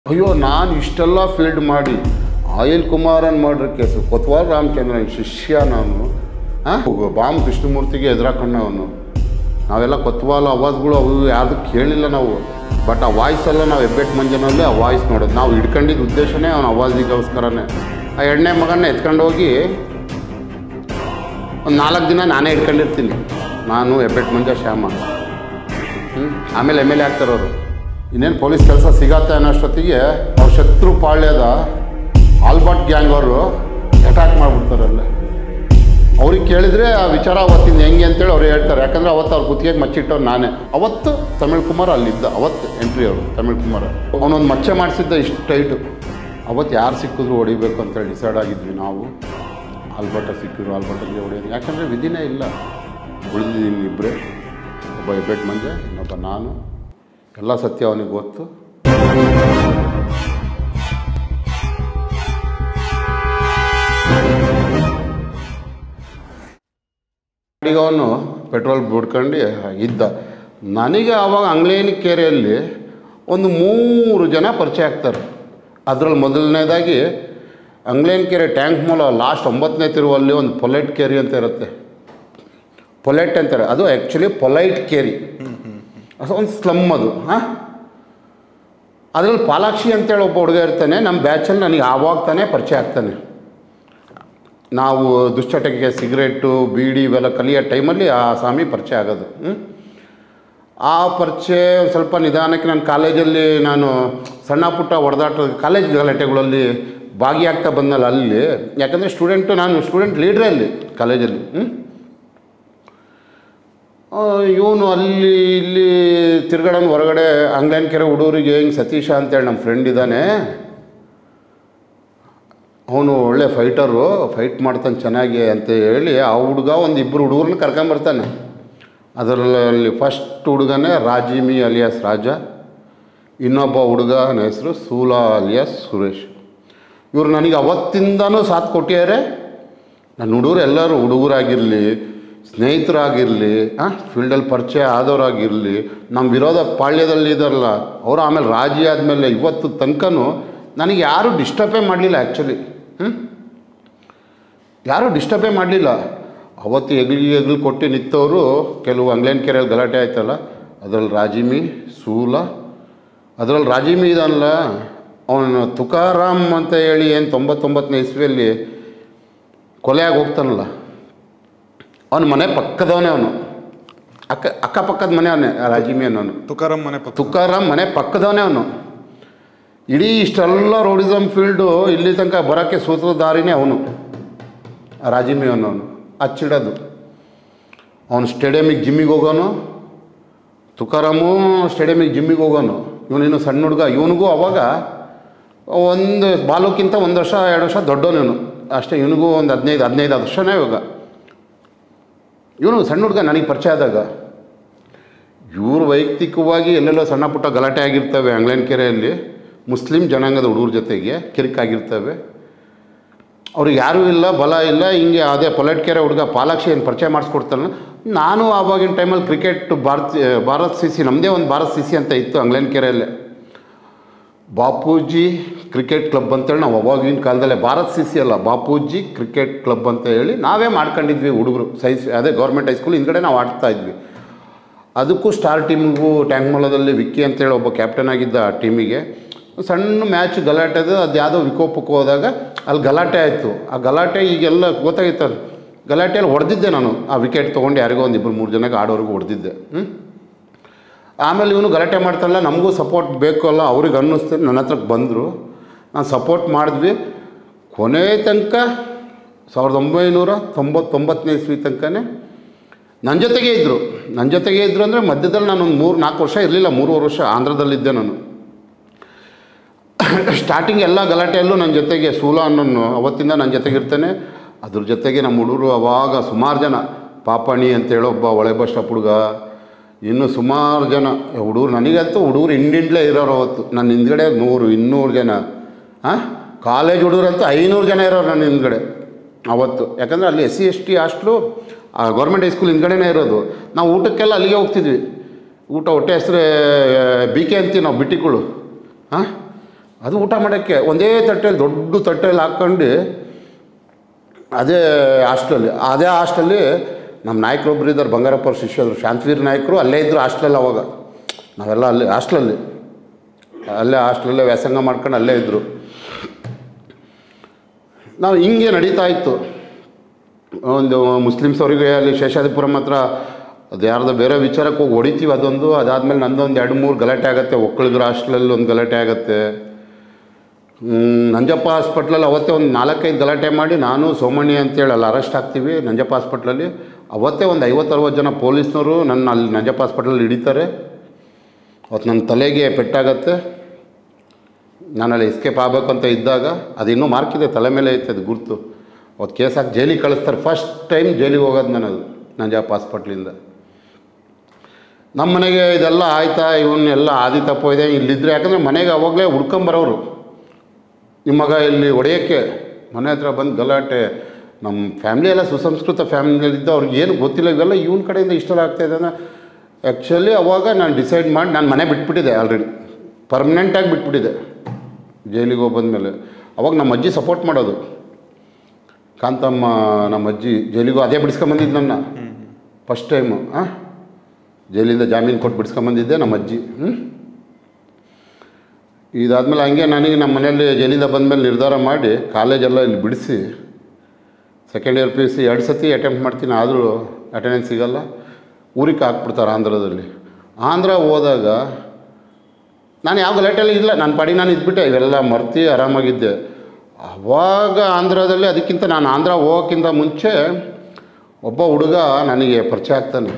ಅಯ್ಯೋ ನಾನು ಇಷ್ಟೆಲ್ಲ ಫೀಲ್ಡ್ ಮಾಡಿ ಆಯಿಲ್ ಕುಮಾರನ್ ಮಾಡ್ರ ಕೇಸು ಕೊತ್ವಾಲ್ ರಾಮಚಂದ್ರನ್ ಶಿಷ್ಯ ನಾನು ಹಾಂ ಬಾಮ್ ಕೃಷ್ಣಮೂರ್ತಿಗೆ ಎದುರಾಕೊಂಡವನು ನಾವೆಲ್ಲ ಕೊತ್ವಾಲ್ ಅವಾಜ್ಗಳು ಅವು ಯಾವುದು ಕೇಳಿಲ್ಲ ನಾವು ಬಟ್ ಆ ವಾಯ್ಸ್ ಎಲ್ಲ ನಾವು ಹೆಬ್ಬೆಟ್ ಮಂಜನಲ್ಲಿ ಆ ವಾಯ್ಸ್ ನೋಡೋದು ನಾವು ಹಿಡ್ಕೊಂಡಿದ್ದ ಉದ್ದೇಶನೇ ಅವನ ಅವಾಜಿಗೋಸ್ಕರನೇ ಆ ಎಣ್ಣೆ ಮಗನ್ನ ಎತ್ಕೊಂಡು ಹೋಗಿ ಒಂದು ನಾಲ್ಕು ದಿನ ನಾನೇ ಹಿಡ್ಕೊಂಡಿರ್ತೀನಿ ನಾನು ಹೆಬ್ಬೆಟ್ ಮಂಜ ಶ್ಯಾಮ ಹ್ಞೂ ಆಮೇಲೆ ಎಮ್ ಎಲ್ ಎ ಆಗ್ತಾರೆ ಅವರು ಇನ್ನೇನು ಪೊಲೀಸ್ ಕೆಲಸ ಸಿಗತ್ತೆ ಅನ್ನೋಷ್ಟೊತ್ತಿಗೆ ಅವ್ರ ಶತ್ರು ಪಾಳ್ಯದ ಆಲ್ಬರ್ಟ್ ಗ್ಯಾಂಗ್ ಅವರು ಅಟ್ಯಾಕ್ ಮಾಡಿಬಿಡ್ತಾರಲ್ಲ ಅವ್ರಿಗೆ ಕೇಳಿದರೆ ಆ ವಿಚಾರ ಅವತ್ತಿಂದ ಹೆಂಗೆ ಅಂತೇಳಿ ಅವ್ರು ಹೇಳ್ತಾರೆ ಯಾಕಂದರೆ ಅವತ್ತು ಅವ್ರ ಕುತ್ತಿಗೆಗೆ ಮಚ್ಚಿಟ್ಟವ್ರು ನಾನೇ ಅವತ್ತು ತಮಿಳ್ ಕುಮಾರ್ ಅಲ್ಲಿದ್ದ ಅವತ್ತು ಎಂಟ್ರಿ ಅವರು ತಮಿಳ್ ಕುಮಾರ್ ಅವನೊಂದು ಮಚ್ಚೆ ಮಾಡಿಸಿದ್ದ ಇಷ್ಟು ಟೈಟು ಅವತ್ತು ಯಾರು ಸಿಕ್ಕಿದ್ರು ಹೊಡಿಬೇಕು ಅಂತೇಳಿ ಡಿಸೈಡ್ ಆಗಿದ್ವಿ ನಾವು ಆಲ್ಬರ್ಟ ಸಿಕ್ಕಿದ್ರು ಆಲ್ಬರ್ಟಿಗೆ ಹೊಡೆಯೋದು ಯಾಕಂದರೆ ವಿಧಿನೇ ಇಲ್ಲ ಉಳಿದಿದ್ದೀನಿ ಇಬ್ಬರೇ ಒಬ್ಬ ಹೆಬ್ಬೆಟ್ ಮಂಜೆ ಇನ್ನೊಬ್ಬ ನಾನು ಎಲ್ಲ ಸತ್ಯ ಅವನಿಗೆ ಗೊತ್ತು ಈಗ ಅವನು ಪೆಟ್ರೋಲ್ ಬಿಡ್ಕೊಂಡು ಇದ್ದ ನನಗೆ ಆವಾಗ ಅಂಗ್ಲೇನಿ ಕೆರೆಯಲ್ಲಿ ಒಂದು ಮೂರು ಜನ ಪರಿಚಯ ಆಗ್ತಾರೆ ಅದರಲ್ಲಿ ಮೊದಲನೇದಾಗಿ ಅಂಗ್ಲೇನ್ ಕೆರೆ ಟ್ಯಾಂಕ್ ಮೂಲ ಲಾಸ್ಟ್ ಒಂಬತ್ತನೇ ತಿರುವಲ್ಲಿ ಒಂದು ಪೊಲೈಟ್ ಕೆರೆ ಅಂತ ಇರುತ್ತೆ ಪೊಲೈಟ್ ಅಂತಾರೆ ಅದು ಆ್ಯಕ್ಚುಲಿ ಪೊಲೈಟ್ ಕೇರಿ ಅದು ಒಂದು ಸ್ಲಮ್ ಅದು ಹಾಂ ಅದರಲ್ಲಿ ಪಾಲಾಕ್ಷಿ ಅಂತೇಳಿ ಒಬ್ಬ ಹುಡುಗ ಇರ್ತಾನೆ ನಮ್ಮ ಬ್ಯಾಚಲ್ಲಿ ನನಗೆ ಆವಾಗ ತಾನೇ ಪರಿಚಯ ಆಗ್ತಾನೆ ನಾವು ದುಶ್ಚಟಕ್ಕೆ ಸಿಗರೇಟು ಬೀಡಿ ಇವೆಲ್ಲ ಕಲಿಯೋ ಟೈಮಲ್ಲಿ ಆ ಸ್ವಾಮಿ ಪರಿಚಯ ಆಗೋದು ಹ್ಮ್? ಆ ಪರಿಚಯ ಒಂದ್ ಸ್ವಲ್ಪ ನಿಧಾನಕ್ಕೆ ನಾನು ಕಾಲೇಜಲ್ಲಿ ನಾನು ಸಣ್ಣ ಪುಟ್ಟ ಹೊಡೆದಾಟ ಕಾಲೇಜ್ ಗಲಾಟೆಗಳಲ್ಲಿ ಭಾಗಿಯಾಗ್ತಾ ಬಂದಲ್ಲ ಅಲ್ಲಿ ಯಾಕಂದರೆ ಸ್ಟೂಡೆಂಟು ನಾನು ಸ್ಟೂಡೆಂಟ್ ಲೀಡ್ರೇ ಅಲ್ಲಿ ಕಾಲೇಜಲ್ಲಿ ಹ್ಞೂ ಇವನು ಅಲ್ಲಿ ಇಲ್ಲಿ ತಿರ್ಗಡನ್ ಹೊರಗಡೆ ಅಂಗ್ಲೇನ್ ಕೆರೆ ಹುಡುಗರಿಗೆ ಹಿಂಗೆ ಸತೀಶ ಅಂತೇಳಿ ನಮ್ಮ ಫ್ರೆಂಡ್ ಇದ್ದಾನೆ ಅವನು ಒಳ್ಳೆ ಫೈಟರು ಫೈಟ್ ಮಾಡ್ತಾನೆ ಚೆನ್ನಾಗಿ ಅಂತ ಹೇಳಿ ಆ ಹುಡುಗ ಒಂದು ಇಬ್ಬರು ಹುಡುಗರನ್ನ ಕರ್ಕೊಂಬರ್ತಾನೆ ಅದರಲ್ಲಿ ಫಸ್ಟ್ ಹುಡುಗನೇ ರಾಜಿಮಿ ಅಲಿಯಾಸ್ ರಾಜ ಇನ್ನೊಬ್ಬ ಹುಡುಗನ ಹೆಸರು ಸೂಲಾ ಅಲಿಯಾಸ್ ಸುರೇಶ್ ಇವರು ನನಗೆ ಅವತ್ತಿಂದನೂ ಸಾಥ್ ಕೊಟ್ಟಿದ್ದಾರೆ ನನ್ನ ಹುಡುಗರು ಎಲ್ಲರೂ ಹುಡುಗರಾಗಿರಲಿ ಸ್ನೇಹಿತರಾಗಿರಲಿ ಫೀಲ್ಡಲ್ಲಿ ಪರಿಚಯ ಆದವರಾಗಿರಲಿ ನಮ್ಮ ವಿರೋಧ ಪಾಳ್ಯದಲ್ಲಿ ಇದಾರಲ್ಲ ಅವರು ಆಮೇಲೆ ರಾಜಿ ಆದಮೇಲೆ ಇವತ್ತು ತನಕನೂ ನನಗೆ ಯಾರೂ ಡಿಸ್ಟರ್ಬೇ ಮಾಡಲಿಲ್ಲ ಆ್ಯಕ್ಚುಲಿ ಹ್ಞೂ ಯಾರೂ ಡಿಸ್ಟರ್ಬೇ ಮಾಡಲಿಲ್ಲ ಅವತ್ತು ಎಗ್ಲಿಗೆ ಎಗ್ಲು ಕೊಟ್ಟು ನಿಂತವರು ಕೆಲವು ಅಂಗ್ಲೇನ್ ಕೆರೆಯಲ್ಲಿ ಗಲಾಟೆ ಆಯ್ತಲ್ಲ ಅದರಲ್ಲಿ ರಾಜಿಮಿ ಸೂಲ ಅದರಲ್ಲಿ ರಾಜಿಮಿ ಇದಲ್ಲ ಅವನು ತುಕಾರಾಮ್ ಅಂತ ಹೇಳಿ ಏನು ತೊಂಬತ್ತೊಂಬತ್ತನೇ ಇಸ್ವಿಯಲ್ಲಿ ಕೊಲೆಯಾಗಿ ಹೋಗ್ತಾನಲ್ಲ ಅವನ ಮನೆ ಪಕ್ಕದವನೇ ಅವನು ಅಕ್ಕ ಅಕ್ಕಪಕ್ಕದ ಮನೆ ಅವನೇ ಆ ರಾಜಿಮಿ ಅನ್ನೋನು ತುಕಾರಾಮ್ ಮನೆ ಪಕ್ಕ ತುಕಾರಾಮ್ ಮನೆ ಪಕ್ಕದವನೇ ಅವನು ಇಡೀ ಇಷ್ಟೆಲ್ಲ ರೋಡಿಸಮ್ ಫೀಲ್ಡು ಇಲ್ಲಿ ತನಕ ಬರೋಕ್ಕೆ ಸೂತ್ರಧಾರಿನೇ ಅವನು ರಾಜಿಮಿ ಅನ್ನೋನು ಹಚ್ಚಿಡೋದು ಅವನು ಸ್ಟೇಡಿಯಮಿಗೆ ಜಿಮ್ಮಿಗೆ ಹೋಗೋನು ತುಕಾರಾಮು ಸ್ಟೇಡಿಯಮಿಗೆ ಜಿಮ್ಮಿಗೆ ಹೋಗೋನು ಇವನಿನ್ನು ಸಣ್ಣ ಹುಡುಗ ಇವನಿಗೂ ಅವಾಗ ಒಂದು ಬಾಲಕ್ಕಿಂತ ಒಂದು ವರ್ಷ ಎರಡು ವರ್ಷ ದೊಡ್ಡವನು ಇವನು ಅಷ್ಟೇ ಇವನಿಗೂ ಒಂದು ಹದಿನೈದು ಹದಿನೈದು ವರ್ಷನೇ ಇವಾಗ ಇವನು ಸಣ್ಣ ಹುಡುಗ ನನಗೆ ಪರಿಚಯ ಆದಾಗ ಇವರು ವೈಯಕ್ತಿಕವಾಗಿ ಎಲ್ಲೆಲ್ಲೋ ಸಣ್ಣ ಪುಟ್ಟ ಗಲಾಟೆ ಆಗಿರ್ತವೆ ಅಂಗ್ಲೇನ್ ಕೆರೆಯಲ್ಲಿ ಮುಸ್ಲಿಂ ಜನಾಂಗದ ಹುಡುಗರ ಜೊತೆಗೆ ಕಿರಿಕಾಗಿರ್ತವೆ ಅವ್ರಿಗೆ ಯಾರೂ ಇಲ್ಲ ಬಲ ಇಲ್ಲ ಹಿಂಗೆ ಅದೇ ಪೊಲೈಟ್ ಕೆರೆ ಹುಡುಗ ಪಾಲಾಕ್ಷಿ ಏನು ಪರಿಚಯ ಮಾಡಿಸ್ಕೊಡ್ತಾನೆ ನಾನು ಆವಾಗಿನ ಟೈಮಲ್ಲಿ cricket Bharat Bharat C C ನಮ್ಮದೇ ಒಂದು ಭಾರತ್ ಸಿ ಸಿ ಅಂತ ಇತ್ತು ಅಂಗ್ಲೇನ್ ಕೆರೆಯಲ್ಲೇ ಬಾಪೂಜಿ ಕ್ರಿಕೆಟ್ ಕ್ಲಬ್ ಅಂತೇಳಿ ನಾವು ಅವಾಗಿನ ಕಾಲದಲ್ಲೇ ಭಾರತ್ ಸಿ ಸಿ ಅಲ್ಲ ಬಾಪೂಜಿ ಕ್ರಿಕೆಟ್ ಕ್ಲಬ್ ಅಂತ ಹೇಳಿ ನಾವೇ ಮಾಡ್ಕೊಂಡಿದ್ವಿ ಹುಡುಗರು ಸೈನ್ಸ್ ಅದೇ ಗೌರ್ಮೆಂಟ್ ಹೈಸ್ಕೂಲ್ ಹಿಂದ್ಗಡೆ ನಾವು ಆಡ್ತಾ ಇದ್ವಿ ಅದಕ್ಕೂ ಸ್ಟಾರ್ ಟೀಮಿಗೂ ಟ್ಯಾಂಕ್ ಮೊಲದಲ್ಲಿ ವಿಕ್ಕಿ ಅಂತೇಳಿ ಒಬ್ಬ ಕ್ಯಾಪ್ಟನ್ ಆಗಿದ್ದ ಆ ಟೀಮಿಗೆ ಸಣ್ಣ ಮ್ಯಾಚ್ ಗಲಾಟೆದು ಅದು ಯಾವುದೋ ವಿಕೋಪಕ್ಕೆ ಹೋದಾಗ ಅಲ್ಲಿ ಗಲಾಟೆ ಆಯಿತು ಆ ಗಲಾಟೆ ಈಗೆಲ್ಲ ಗೊತ್ತಾಗಿತ್ತು ಅದು ಗಲಾಟೆಯಲ್ಲಿ ಹೊಡೆದಿದ್ದೆ ನಾನು ಆ ವಿಕೆಟ್ ತೊಗೊಂಡು ಯಾರಿಗೋ ಒಂದು ಇಬ್ಬರು ಮೂರು ಜನಕ್ಕೆ ಆಡೋರ್ಗೂ ಹೊಡೆದಿದ್ದೆ ಹ್ಞೂ ಆಮೇಲೆ ಇವನು ಗಲಾಟೆ ಮಾಡ್ತಾರಲ್ಲ ನಮಗೂ ಸಪೋರ್ಟ್ ಬೇಕು ಅಲ್ಲ ಅವ್ರಿಗೆ ಅನ್ನಿಸ್ತು ನನ್ನ ಹತ್ರಕ್ಕೆ ಬಂದರು ನಾನು ಸಪೋರ್ಟ್ ಮಾಡಿದ್ವಿ ಕೊನೆ ತನಕ ಸಾವಿರದ ಒಂಬೈನೂರ ತೊಂಬತ್ತೊಂಬತ್ತನೇ ಇಸ್ವಿ ತನಕನೇ ನನ್ನ ಜೊತೆಗೇ ಇದ್ದರು ನನ್ನ ಜೊತೆಗೇ ಇದ್ದರು ಅಂದರೆ ಮಧ್ಯದಲ್ಲಿ ನಾನು ಒಂದು ಮೂರು ನಾಲ್ಕು ವರ್ಷ ಇರಲಿಲ್ಲ ಮೂರುವರೆ ವರ್ಷ ಆಂಧ್ರದಲ್ಲಿದ್ದೆ ನಾನು ಸ್ಟಾರ್ಟಿಂಗ್ ಎಲ್ಲ ಗಲಾಟೆಯಲ್ಲೂ ನನ್ನ ಜೊತೆಗೆ ಸೂಲ ಅನ್ನೋನು ಅವತ್ತಿಂದ ನನ್ನ ಜೊತೆಗಿರ್ತಾನೆ ಅದ್ರ ಜೊತೆಗೆ ನಮ್ಮ ಹುಡುಗರು ಅವಾಗ ಸುಮಾರು ಜನ ಪಾಪಣಿ ಅಂತೇಳಿ ಒಬ್ಬ ಒಳೆ ಬಸ್ ಸ್ಟಾಪ್ ಹುಡುಗ ಇನ್ನು ಸುಮಾರು ಜನ ಹುಡುಗರು ನನಗಂತೂ ಹುಡುಗರು ಹಿಂದಿಂಡ್ಲೇ ಇರೋರು ಅವತ್ತು ನನ್ನ ಹಿಂದ್ಗಡೆ ನೂರು ಇನ್ನೂರು ಜನ ಹಾಂ ಕಾಲೇಜ್ ಹುಡುಗರಂತೂ ಐನೂರು ಜನ ಇರೋರು ನನ್ನ ಹಿಂದ್ಗಡೆ ಅವತ್ತು ಯಾಕಂದರೆ ಅಲ್ಲಿ S C S T hostel government high school ಹಿಂದ್ಗಡೆನೇ ಇರೋದು ನಾವು ಊಟಕ್ಕೆಲ್ಲ ಅಲ್ಲಿಗೆ ಹೋಗ್ತಿದ್ವಿ ಊಟ ಹೊಟ್ಟೆ ಹೆಸ್ರು ಬಿ ಕೆ ಅಂತೀವಿ ನಾವು ಬಿಟ್ಟಿಗಳು ಹಾಂ ಅದು ಊಟ ಮಾಡೋಕ್ಕೆ ಒಂದೇ ತಟ್ಟೆಯಲ್ಲಿ ದೊಡ್ಡ ತಟ್ಟೆಯಲ್ಲಿ ಹಾಕ್ಕೊಂಡು ಅದೇ ಹಾಸ್ಟೆಲ್ ಅದೇ ಹಾಸ್ಟೆಲ್ಲಿ ನಮ್ಮ ನಾಯಕರೊಬ್ಬರು ಇದ್ದಾರೆ ಬಂಗಾರಪ್ಪ ಅವ್ರ ಶಿಷ್ಯರು ಶಾಂತವೀರ್ ನಾಯಕರು ಅಲ್ಲೇ ಇದ್ದರು ಹಾಸ್ಟೆಲ್ ಅವಾಗ ನಾವೆಲ್ಲ ಅಲ್ಲೇ ಹಾಸ್ಟೆಲಲ್ಲಿ ಅಲ್ಲೇ ಹಾಸ್ಟೆಲಲ್ಲೇ ವ್ಯಾಸಂಗ ಮಾಡ್ಕೊಂಡು ಅಲ್ಲೇ ಇದ್ದರು ನಾವು ಹಿಂಗೆ ನಡೀತಾ ಇತ್ತು ಒಂದು ಮುಸ್ಲಿಮ್ಸ್ ಅವರಿಗೆ ಅಲ್ಲಿ ಶೇಷಾದಿಪುರಂ ಹತ್ರ ಅದು ಯಾರ್ದೋ ಬೇರೆ ವಿಚಾರಕ್ಕೆ ಹೋಗಿ ಹೊಡಿತೀವಿ ಅದೊಂದು ಅದಾದಮೇಲೆ ನಂದೊಂದು ಎರಡು ಮೂರು ಗಲಾಟೆ ಆಗುತ್ತೆ ಒಕ್ಕಳಿಗರ ಹಾಸ್ಟೆಲಲ್ಲಿ ಒಂದು ಗಲಾಟೆ ಆಗುತ್ತೆ ಹ್ಮ್, ನಂಜಪ್ಪ ಹಾಸ್ಪಿಟ್ಲಲ್ಲಿ ಅವತ್ತೇ ಒಂದು ನಾಲ್ಕೈದು ಗಲಾಟೆ ಮಾಡಿ ನಾನು ಸೋಮಣ್ಣಿ ಅಂತೇಳಿ ಅಲ್ಲಿ ಅರೆಸ್ಟ್ ಆಗ್ತೀವಿ ನಂಜಪ್ಪ ಹಾಸ್ಪಿಟ್ಲಲ್ಲಿ ಅವತ್ತೇ ಒಂದು ಐವತ್ತು ಅರವತ್ತು ಜನ ಪೊಲೀಸ್ನವರು ನನ್ನ ಅಲ್ಲಿ ನಂಜಪ್ಪ ಹಾಸ್ಪಿಟ್ಲಲ್ಲಿ ಹಿಡಿತಾರೆ ಅವತ್ತು ನನ್ನ ತಲೆಗೆ ಪೆಟ್ಟಾಗತ್ತೆ ನಾನು ಅಲ್ಲಿ ಎಸ್ಕೇಪ್ ಆಗಬೇಕು ಅಂತ ಇದ್ದಾಗ ಅದು ಇನ್ನೂ ಮಾರ್ಕಿದೆ ತಲೆ ಮೇಲೆ ಐತೆ ಅದು ಗುರ್ತು ಅವತ್ತು ಕೇಸ್ ಹಾಕಿ ಜೈಲಿಗೆ ಕಳಿಸ್ತಾರೆ ಫಸ್ಟ್ ಟೈಮ್ ಜೈಲಿಗೆ ಹೋಗೋದು ನಾನು ಅದು ನಂಜಪ್ಪ ಹಾಸ್ಪಿಟ್ಲಿಂದ ನಮ್ಮ ಮನೆಗೆ ಇದೆಲ್ಲ ಆಯ್ತಾ ಇವನ್ನೆಲ್ಲ ಆದಿ ತಪ್ಪೋಇದೆ ಇಲ್ಲಿದ್ದರೆ ಯಾಕಂದರೆ ಮನೆಗೆ ಅವಾಗಲೇ ಹುಡ್ಕೊಂಬರೋರು ನಿಮ್ಮ ಮಗ ಇಲ್ಲಿ ಹೊಡೆಯೋಕ್ಕೆ ಮನೆ ಹತ್ರ ಬಂದು ಗಲಾಟೆ ನಮ್ಮ ಫ್ಯಾಮ್ಲಿ ಎಲ್ಲ ಸುಸಂಸ್ಕೃತ ಫ್ಯಾಮಿಲಿಯಲ್ಲಿದ್ದ ಅವ್ರಿಗೆ ಏನು ಗೊತ್ತಿಲ್ಲ ಇವೆಲ್ಲ ಇವನ ಕಡೆಯಿಂದ ಇಷ್ಟೆಲ್ಲ ಆಗ್ತಾಯಿದೆ ಅಂದರೆ ಆ್ಯಕ್ಚುಲಿ ಅವಾಗ ನಾನು ಡಿಸೈಡ್ ಮಾಡಿ ನಾನು ಮನೆ ಬಿಟ್ಬಿಟ್ಟಿದ್ದೆ ಆಲ್ರೆಡಿ ಪರ್ಮನೆಂಟಾಗಿ ಬಿಟ್ಬಿಟ್ಟಿದ್ದೆ ಜೈಲಿಗೆ ಹೋಗಿ ಬಂದಮೇಲೆ ಅವಾಗ ನಮ್ಮ ಅಜ್ಜಿ ಸಪೋರ್ಟ್ ಮಾಡೋದು ಕಾಂತಮ್ಮ ನಮ್ಮ ಅಜ್ಜಿ ಜೈಲಿಗೂ ಅದೇ ಬಿಡಿಸ್ಕೊಂಬಂದಿದ್ದು ನನ್ನ ಫಸ್ಟ್ ಟೈಮು ಹಾಂ ಜೈಲಿಂದ ಜಾಮೀನು ಕೊಟ್ಟು ಬಿಡಿಸ್ಕೊಂಬಂದಿದ್ದೆ ನಮ್ಮ ಅಜ್ಜಿ ಹ್ಞೂ ಇದಾದಮೇಲೆ ಹಂಗೆ ನನಗೆ ನಮ್ಮ ಮನೆಯಲ್ಲಿ ಜೈಲಿಂದ ಬಂದಮೇಲೆ ನಿರ್ಧಾರ ಮಾಡಿ ಕಾಲೇಜೆಲ್ಲ ಇಲ್ಲಿ ಬಿಡಿಸಿ second year P U C ಎರಡು ಸತಿ ಅಟೆಂಪ್ಟ್ ಮಾಡ್ತೀನಿ ಆದರೂ ಅಟೆಂಡೆನ್ಸ್ ಸಿಗಲ್ಲ ಊರಿಗೆ ಹಾಕ್ಬಿಡ್ತಾರೆ ಆಂಧ್ರದಲ್ಲಿ ಆಂಧ್ರ ಹೋದಾಗ ನಾನು ಯಾವ ಗಲಾಟೆಯಲ್ಲಿ ಇಲ್ಲ ನನ್ನ ಪಾಡಿ ನಾನು ಇದ್ಬಿಟ್ಟೆ ಇವೆಲ್ಲ ಮರ್ತಿ ಆರಾಮಾಗಿದ್ದೆ ಅವಾಗ ಆಂಧ್ರದಲ್ಲಿ ಅದಕ್ಕಿಂತ ನಾನು ಆಂಧ್ರ ಹೋಗೋಕ್ಕಿಂತ ಮುಂಚೆ ಒಬ್ಬ ಹುಡುಗ ನನಗೆ ಪರಿಚಯ ಆಗ್ತಾನೆ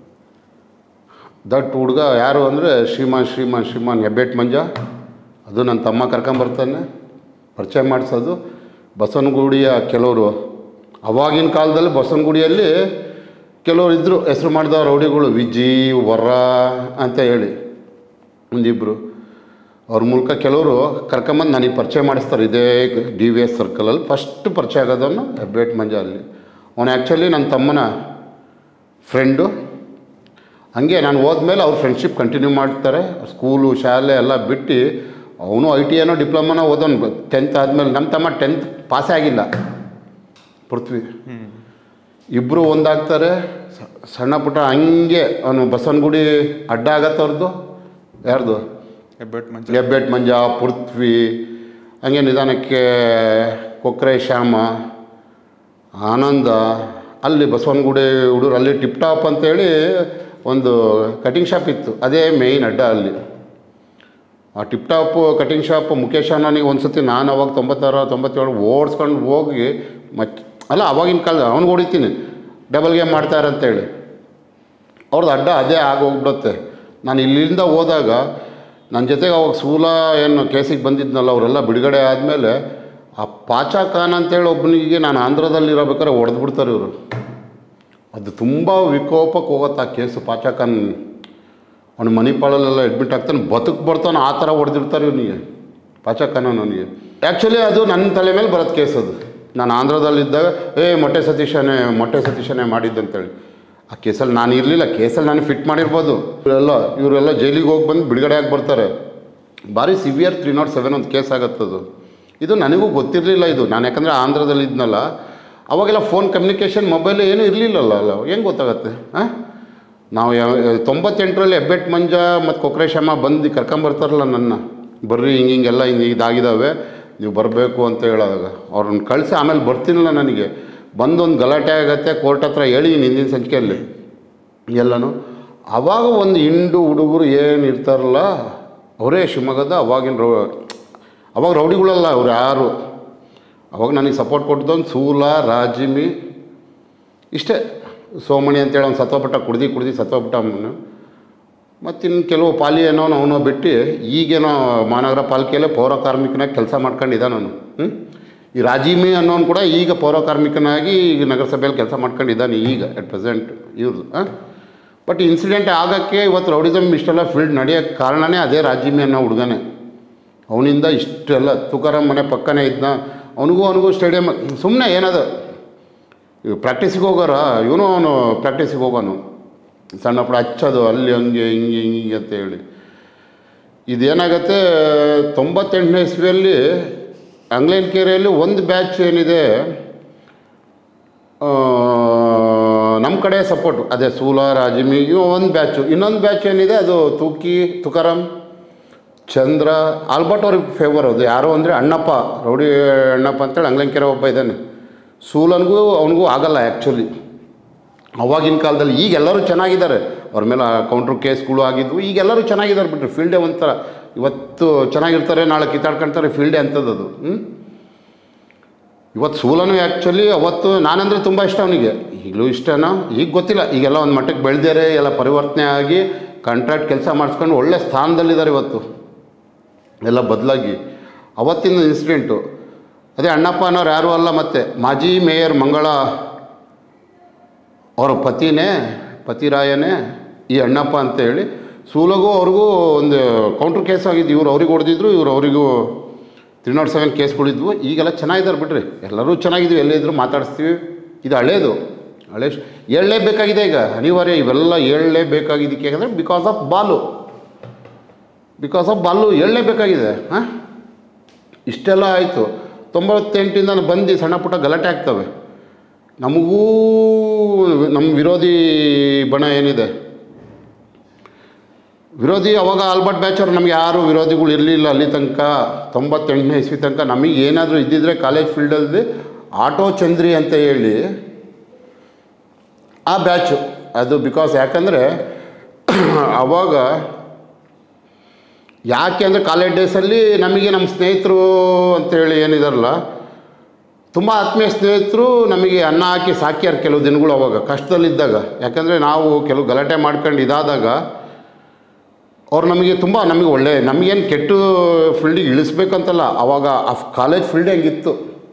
ದಟ್ ಹುಡುಗ ಯಾರು ಅಂದರೆ ಶ್ರೀಮಾನ್ ಶ್ರೀಮಾನ್ ಶ್ರೀಮಾನ್ ಹೆಬ್ಬೆಟ್ ಮಂಜ ಅದು ನನ್ನ ತಮ್ಮ ಕರ್ಕೊಂಬರ್ತಾನೆ ಪರಿಚಯ ಮಾಡಿಸೋದು ಬಸವನಗುಡಿಯ ಕೆಲವರು ಅವಾಗಿನ ಕಾಲದಲ್ಲಿ ಬಸವನಗುಡಿಯಲ್ಲಿ ಕೆಲವರು ಇದ್ದರು ಹೆಸರು ಮಾಡಿದ ರೌಡಿಗಳು ವಿಜಿ ವರ ಅಂತ ಹೇಳಿ ಒಂದಿಬ್ಬರು ಅವ್ರ ಮೂಲಕ ಕೆಲವರು ಕರ್ಕೊಂಬಂದು ನನಗೆ ಪರಿಚಯ ಮಾಡಿಸ್ತಾರೆ ಇದೇ ಡಿ ವಿ ಎಸ್ ಸರ್ಕಲಲ್ಲಿ ಫಸ್ಟ್ ಪರಿಚಯ ಆಗೋದವನು ಹೆಬ್ಬೆಟ್ ಮಂಜ ಅಲ್ಲಿ ಅವನು ಆ್ಯಕ್ಚುಲಿ ನನ್ನ ತಮ್ಮನ ಫ್ರೆಂಡು ಹಂಗೆ ನಾನು ಹೋದ್ಮೇಲೆ ಅವ್ರ ಫ್ರೆಂಡ್ಶಿಪ್ ಕಂಟಿನ್ಯೂ ಮಾಡ್ತಾರೆ ಸ್ಕೂಲು ಶಾಲೆ ಎಲ್ಲ ಬಿಟ್ಟು ಅವನು ಐ ಟಿ ಏನೋ ಡಿಪ್ಲೊಮಾನೋ ಓದೋನು ಟೆಂತ್ ಆದಮೇಲೆ ನಮ್ಮ ತಮ್ಮ ಟೆಂತ್ ಪಾಸೇ ಆಗಿಲ್ಲ ಪೃಥ್ವಿ ಇಬ್ಬರು ಒಂದಾಗ್ತಾರೆ ಸ- ಸಣ್ಣ ಪುಟ್ಟ ಹಂಗೆ ಅವನು ಬಸವನಗುಡಿ ಅಡ್ಡ ಆಗತ್ತೆ ಅವ್ರದ್ದು ಯಾರ್ದು ಹೆಬ್ಬೆಟ್ ಮಂಜ ಹೆಬ್ಬೆಟ್ ಮಂಜ ಪೃಥ್ವಿ ಹಂಗೆ ನಿಧಾನಕ್ಕೆ ಕೊಕ್ರೆ ಶ್ಯಾಮ ಆನಂದ ಅಲ್ಲಿ ಬಸವನಗುಡಿ ಹುಡುಗರು ಅಲ್ಲಿ ಟಿಪ್ ಟಾಪ್ ಅಂತೇಳಿ ಒಂದು ಕಟಿಂಗ್ ಶಾಪ್ ಇತ್ತು ಅದೇ ಮೇಯ್ನ್ ಅಡ್ಡ ಅಲ್ಲಿ ಆ tip top cutting shop Mukesh ಅನ್ನೋನಿಗೆ ಒಂದು ಸತಿ ನಾನು ಅವಾಗ ತೊಂಬತ್ತಾರು ತೊಂಬತ್ತೇಳು ಓಡಿಸ್ಕೊಂಡು ಹೋಗಿ ಮತ್ ಅಲ್ಲ ಅವಾಗಿನ ಕಾಲದ ಅವ್ನಿಗೆ ಹೊಡಿತೀನಿ ಡಬಲ್ ಗೇಮ್ ಮಾಡ್ತಾರೆ ಅಂತೇಳಿ ಅವ್ರದ್ದು ಅಡ್ಡ ಅದೇ ಆಗೋಗ್ಬಿಡುತ್ತೆ ನಾನು ಇಲ್ಲಿಂದ ಹೋದಾಗ ನನ್ನ ಜೊತೆಗೆ ಅವಾಗ ಸೂಲ ಏನು ಕೇಸಿಗೆ ಬಂದಿದ್ನಲ್ಲ ಅವರೆಲ್ಲ ಬಿಡುಗಡೆ ಆದಮೇಲೆ ಆ ಪಾಚಾ ಖಾನ್ ಅಂತೇಳಿ ಒಬ್ಬನಿಗೆ ನಾನು ಆಂಧ್ರದಲ್ಲಿ ಇರಬೇಕಾದ್ರೆ ಹೊಡೆದು ಬಿಡ್ತಾರೆ ಇವರು ಅದು ತುಂಬ ವಿಕೋಪಕ್ಕೆ ಹೋಗುತ್ತೆ ಆ ಕೇಸು ಪಾಚಾ ಖಾನ್ ಅವನು ಮಣಿಪಾಲಲ್ಲೆಲ್ಲ ಅಡ್ಮಿಟ್ ಆಗ್ತಾನೆ ಬದುಕು ಬರ್ತಾನೆ ಆ ಥರ ಹೊಡೆದಿರ್ತಾರೆ ಇವನಿಗೆ ಪಾಚಾ ಖಾನ್ ನನಗೆ ಆ್ಯಕ್ಚುಲಿ ಅದು ನನ್ನ ತಲೆ ಮೇಲೆ ಬರೋದು ಕೇಸ್ ಅದು ನಾನು ಆಂಧ್ರದಲ್ಲಿದ್ದಾಗ ಏ ಮೊಟ್ಟೆ ಸತೀಶನೇ ಮೊಟ್ಟೆ ಸತೀಶನೇ ಮಾಡಿದ್ದಂತೇಳಿ ಆ ಕೇಸಲ್ಲಿ ನಾನು ಇರಲಿಲ್ಲ ಕೇಸಲ್ಲಿ ನಾನು ಫಿಟ್ ಮಾಡಿರ್ಬೋದು ಇವರೆಲ್ಲ ಇವರೆಲ್ಲ ಜೈಲಿಗೆ ಹೋಗಿ ಬಂದು ಬಿಡುಗಡೆ ಆಗಿ ಬರ್ತಾರೆ ಭಾರಿ ಸಿವಿಯರ್ ತ್ರೀ ನಾಟ್ ಸೆವೆನ್ ಒಂದು ಕೇಸ್ ಆಗತ್ತದು ಇದು ನನಗೂ ಗೊತ್ತಿರಲಿಲ್ಲ ಇದು ನಾನು ಯಾಕಂದರೆ ಆಂಧ್ರದಲ್ಲಿ ಇದ್ನಲ್ಲ ಅವಾಗೆಲ್ಲ ಫೋನ್ ಕಮ್ಯುನಿಕೇಷನ್ ಮೊಬೈಲ್ ಏನೂ ಇರಲಿಲ್ಲಲ್ಲ ಅಲ್ಲ ಹೆಂಗೆ ಗೊತ್ತಾಗತ್ತೆ ಹಾಂ ನಾವು ಯಾವ ತೊಂಬತ್ತೆಂಟರಲ್ಲಿ ಹೆಬ್ಬೆಟ್ ಮಂಜ ಮತ್ತು ಕೊಕ್ರೇಶಮ್ಮ ಬಂದು ಕರ್ಕೊಂಬರ್ತಾರಲ್ಲ ನನ್ನ ಬರ್ರಿ ಹಿಂಗೆ ಹಿಂಗೆಲ್ಲ ಹಿಂಗೆ ಇದಾಗಿದ್ದಾವೆ ನೀವು ಬರಬೇಕು ಅಂತ ಹೇಳೋದಾಗ ಅವ್ರನ್ನ ಕಳಿಸಿ ಆಮೇಲೆ ಬರ್ತೀನಲ್ಲ ನನಗೆ ಬಂದೊಂದು ಗಲಾಟೆ ಆಗತ್ತೆ ಕೋರ್ಟ್ ಹತ್ರ ಹೇಳಿ ಹಿಂದಿನ ಸಂಚಿಕೆಯಲ್ಲಿ ಎಲ್ಲನೂ ಆವಾಗ ಒಂದು ಹಿಂಡು ಹುಡುಗರು ಏನು ಇರ್ತಾರಲ್ಲ ಅವರೇ ಶಿವಮೊಗ್ಗದ ಅವಾಗಿನ ರೌ ಅವಾಗ ರೌಡಿಗಳಲ್ಲ ಅವ್ರು ಯಾರು ಅವಾಗ ನನಗೆ ಸಪೋರ್ಟ್ ಕೊಟ್ಟಿದ್ದೊಂದು ಸೂಲ ರಾಜಿಮಿ ಇಷ್ಟೇ ಸೋಮಣಿ ಅಂತೇಳಿ ಅವ್ನು ಸತ್ವಪಟ್ಟ ಕುಡ್ದು ಕುಡ್ದು ಸತ್ವಪಟ್ಟ ಅವನು ಮತ್ತಿನ್ನು ಕೆಲವು ಪಾಲಿ ಏನೋ ಅವನು ಬಿಟ್ಟು ಈಗೇನೋ ಮಹಾನಗರ ಪಾಲಿಕೆಯಲ್ಲೇ ಪೌರ ಕಾರ್ಮಿಕನಾಗಿ ಕೆಲಸ ಮಾಡ್ಕೊಂಡಿದ್ದಾನೆ ಅವನು ಹ್ಞೂ ಈ ರಾಜಿಮಿ ಅನ್ನೋನು ಕೂಡ ಈಗ ಪೌರ ಕಾರ್ಮಿಕನಾಗಿ ಈಗ ನಗರಸಭೆಯಲ್ಲಿ ಕೆಲಸ ಮಾಡ್ಕೊಂಡಿದ್ದಾನೆ ಈಗ ಅಟ್ ಪ್ರೆಸೆಂಟ್ ಇವ್ರದ್ದು ಹಾಂ ಬಟ್ ಇನ್ಸಿಡೆಂಟ್ ಆಗೋಕ್ಕೆ ಇವತ್ತು ರೌಡಿಸಮ್ ಇಷ್ಟೆಲ್ಲ ಫೀಲ್ಡ್ ನಡೆಯೋಕ್ಕೆ ಕಾರಣನೇ ಅದೇ ರಾಜಿಮಿ ಅನ್ನೋ ಹುಡುಗನೇ ಅವನಿಂದ ಇಷ್ಟೆಲ್ಲ ತುಕಾರಾಮ್ ಮನೆ ಪಕ್ಕನೇ ಇದ್ನ ಅವನಿಗೂ ಅವನಿಗೂ ಸ್ಟೇಡಿಯಮ್ ಸುಮ್ಮನೆ ಏನದು ಪ್ರಾಕ್ಟೀಸಿಗೆ ಹೋಗೋರ ಇವನು ಅವನು ಪ್ರಾಕ್ಟೀಸಿಗೆ ಹೋಗೋನು ಸಣ್ಣ ಪುಟ್ಟ ಹಚ್ಚೋದು ಅಲ್ಲಿ ಹಂಗೆ ಹಿಂಗೆ ಹಿಂಗೆ ಅಂತ ಹೇಳಿ ಇದೇನಾಗತ್ತೆ ತೊಂಬತ್ತೆಂಟನೇ ಇಸ್ವಿಯಲ್ಲಿ ಅಂಗ್ಲೇನ್ ಕೆರೆಯಲ್ಲಿ ಒಂದು ಬ್ಯಾಚ್ ಏನಿದೆ ನಮ್ಮ ಕಡೆ ಸಪೋರ್ಟು ಅದೇ ಸೂಲ ರಾಜಿಮಿ ಇವು ಒಂದು ಬ್ಯಾಚು ಇನ್ನೊಂದು ಬ್ಯಾಚ್ ಏನಿದೆ ಅದು ತೂಕಿ ತುಕಾರಾಮ್ ಚಂದ್ರ ಆಲ್ಬರ್ಟ್ ಅವ್ರಿಗೆ ಫೇವರ್ ಅದು ಯಾರು ಅಂದರೆ ಅಣ್ಣಪ್ಪ ರೌಡಿ ಅಣ್ಣಪ್ಪ ಅಂತೇಳಿ ಅಂಗ್ಲಂಕೆರೆ ಒಬ್ಬ ಇದ್ದಾನೆ ಸೂಲನ್ಗೂ ಅವನಿಗೂ ಆಗಲ್ಲ ಆ್ಯಕ್ಚುಲಿ ಅವಾಗಿನ ಕಾಲದಲ್ಲಿ ಈಗ ಎಲ್ಲರೂ ಚೆನ್ನಾಗಿದ್ದಾರೆ ಅವ್ರ ಮೇಲೆ ಕೌಂಟ್ರ್ ಕೇಸ್ಗಳು ಆಗಿದ್ವು ಈಗ ಎಲ್ಲರೂ ಚೆನ್ನಾಗಿದ್ದಾರೆ ಬಿಟ್ರೆ ಫೀಲ್ಡೇ ಒಂಥರ ಇವತ್ತು ಚೆನ್ನಾಗಿರ್ತಾರೆ ನಾಳೆ ಕಿತ್ತಾಡ್ಕೊಳ್ತಾರೆ ಫೀಲ್ಡೇ ಅಂಥದ್ದು ಅದು ಹ್ಞೂ ಇವತ್ತು ಸೂಲನು ಆ್ಯಕ್ಚುಲಿ ಅವತ್ತು ನಾನಂದರೆ ತುಂಬ ಇಷ್ಟ ಅವನಿಗೆ ಈಗಲೂ ಇಷ್ಟನೋ ಈಗ ಗೊತ್ತಿಲ್ಲ ಈಗೆಲ್ಲ ಒಂದು ಮಟ್ಟಕ್ಕೆ ಬೆಳೆದಾರೆ ಎಲ್ಲ ಪರಿವರ್ತನೆ ಆಗಿ ಕಾಂಟ್ರಾಕ್ಟ್ ಕೆಲಸ ಮಾಡಿಸ್ಕೊಂಡು ಒಳ್ಳೆ ಸ್ಥಾನದಲ್ಲಿದ್ದಾರೆ ಇವತ್ತು ಎಲ್ಲ ಬದಲಾಗಿ ಅವತ್ತಿನ ಇನ್ಸಿಡೆಂಟು ಅದೇ ಅಣ್ಣಪ್ಪ ಅನ್ನೋರು ಯಾರೂ ಅಲ್ಲ ಮತ್ತೆ ಮಾಜಿ ಮೇಯರ್ ಮಂಗಳ ಅವರ ಪತಿನೇ ಪತಿರಾಯನೇ ಈ ಅಣ್ಣಪ್ಪ ಅಂತ ಹೇಳಿ ಸೂಲಗೂ ಅವ್ರಿಗೂ ಒಂದು ಕೌಂಟ್ರ್ ಕೇಸ್ ಆಗಿದ್ದು ಇವ್ರು ಅವ್ರಿಗೆ ಹೊಡೆದಿದ್ರು ಇವ್ರು ಅವರಿಗೂ ತ್ರೀ ನಾಟ್ ಸೆವೆನ್ ಕೇಸ್ಗಳಿದ್ವು ಈಗೆಲ್ಲ ಚೆನ್ನಾಗಿದ್ದಾರೆ ಬಿಡ್ರಿ ಎಲ್ಲರೂ ಚೆನ್ನಾಗಿದ್ವಿ ಎಲ್ಲೇ ಇದ್ರು ಮಾತಾಡಿಸ್ತೀವಿ ಇದು ಹಳೇದು ಹಳೆ ಹೇಳಲೇಬೇಕಾಗಿದೆ ಈಗ ಅನಿವಾರ್ಯ ಇವೆಲ್ಲ ಹೇಳಲೇಬೇಕಾಗಿದ್ದಕ್ಕೆ ಯಾಕಂದರೆ because of Balu because of Balu ಹೇಳಲೇಬೇಕಾಗಿದೆ ಹಾಂ ಇಷ್ಟೆಲ್ಲ ಆಯಿತು ತೊಂಬತ್ತೆಂಟಿಂದ ಬಂದು ಸಣ್ಣ ಪುಟ್ಟ ಗಲಾಟೆ ಆಗ್ತವೆ ನಮಗೂ ನಮ್ಮ ವಿರೋಧಿ ಬಣ ಏನಿದೆ ವಿರೋಧಿ ಅವಾಗ ಆಲ್ಬರ್ಟ್ ಬ್ಯಾಚರ್ ನಮ್ಗೆ ಯಾರು ವಿರೋಧಿಗಳು ಇರಲಿಲ್ಲ ಅಲ್ಲಿ ತನಕ ತೊಂಬತ್ತೆಂಟನೇ ಇಸ್ವಿ ತನಕ ನಮಗೆ ಏನಾದರೂ ಇದ್ದಿದ್ರೆ ಕಾಲೇಜ್ ಫೀಲ್ಡಲ್ಲಿ ಆಟೋ ಚಂದ್ರಿ ಅಂತ ಹೇಳಿ ಆ ಬ್ಯಾಚು ಅದು ಬಿಕಾಸ್ ಯಾಕಂದರೆ ಅವಾಗ ಯಾಕೆ ಅಂದರೆ ಕಾಲೇಜ್ ಡೇಸಲ್ಲಿ ನಮಗೆ ನಮ್ಮ ಸ್ನೇಹಿತರು ಅಂತೇಳಿ ಏನಿದಾರಲ್ಲ ತುಂಬ ಆತ್ಮೀಯ ಸ್ನೇಹಿತರು ನಮಗೆ ಅನ್ನ ಹಾಕಿ ಸಾಕ್ಯಾರ ಕೆಲವು ದಿನಗಳು ಅವಾಗ ಕಷ್ಟದಲ್ಲಿದ್ದಾಗ ಯಾಕಂದರೆ ನಾವು ಕೆಲವು ಗಲಾಟೆ ಮಾಡ್ಕೊಂಡು ಇದಾದಾಗ ಅವ್ರು ನಮಗೆ ತುಂಬ ನಮಗೆ ಒಳ್ಳೆ ನಮಗೇನು ಕೆಟ್ಟ ಫೀಲ್ಡಿಗೆ ಇಳಿಸ್ಬೇಕಂತಲ್ಲ ಅವಾಗ ಆ ಕಾಲೇಜ್ ಫೀಲ್ಡ್ ಹೆಂಗಿತ್ತು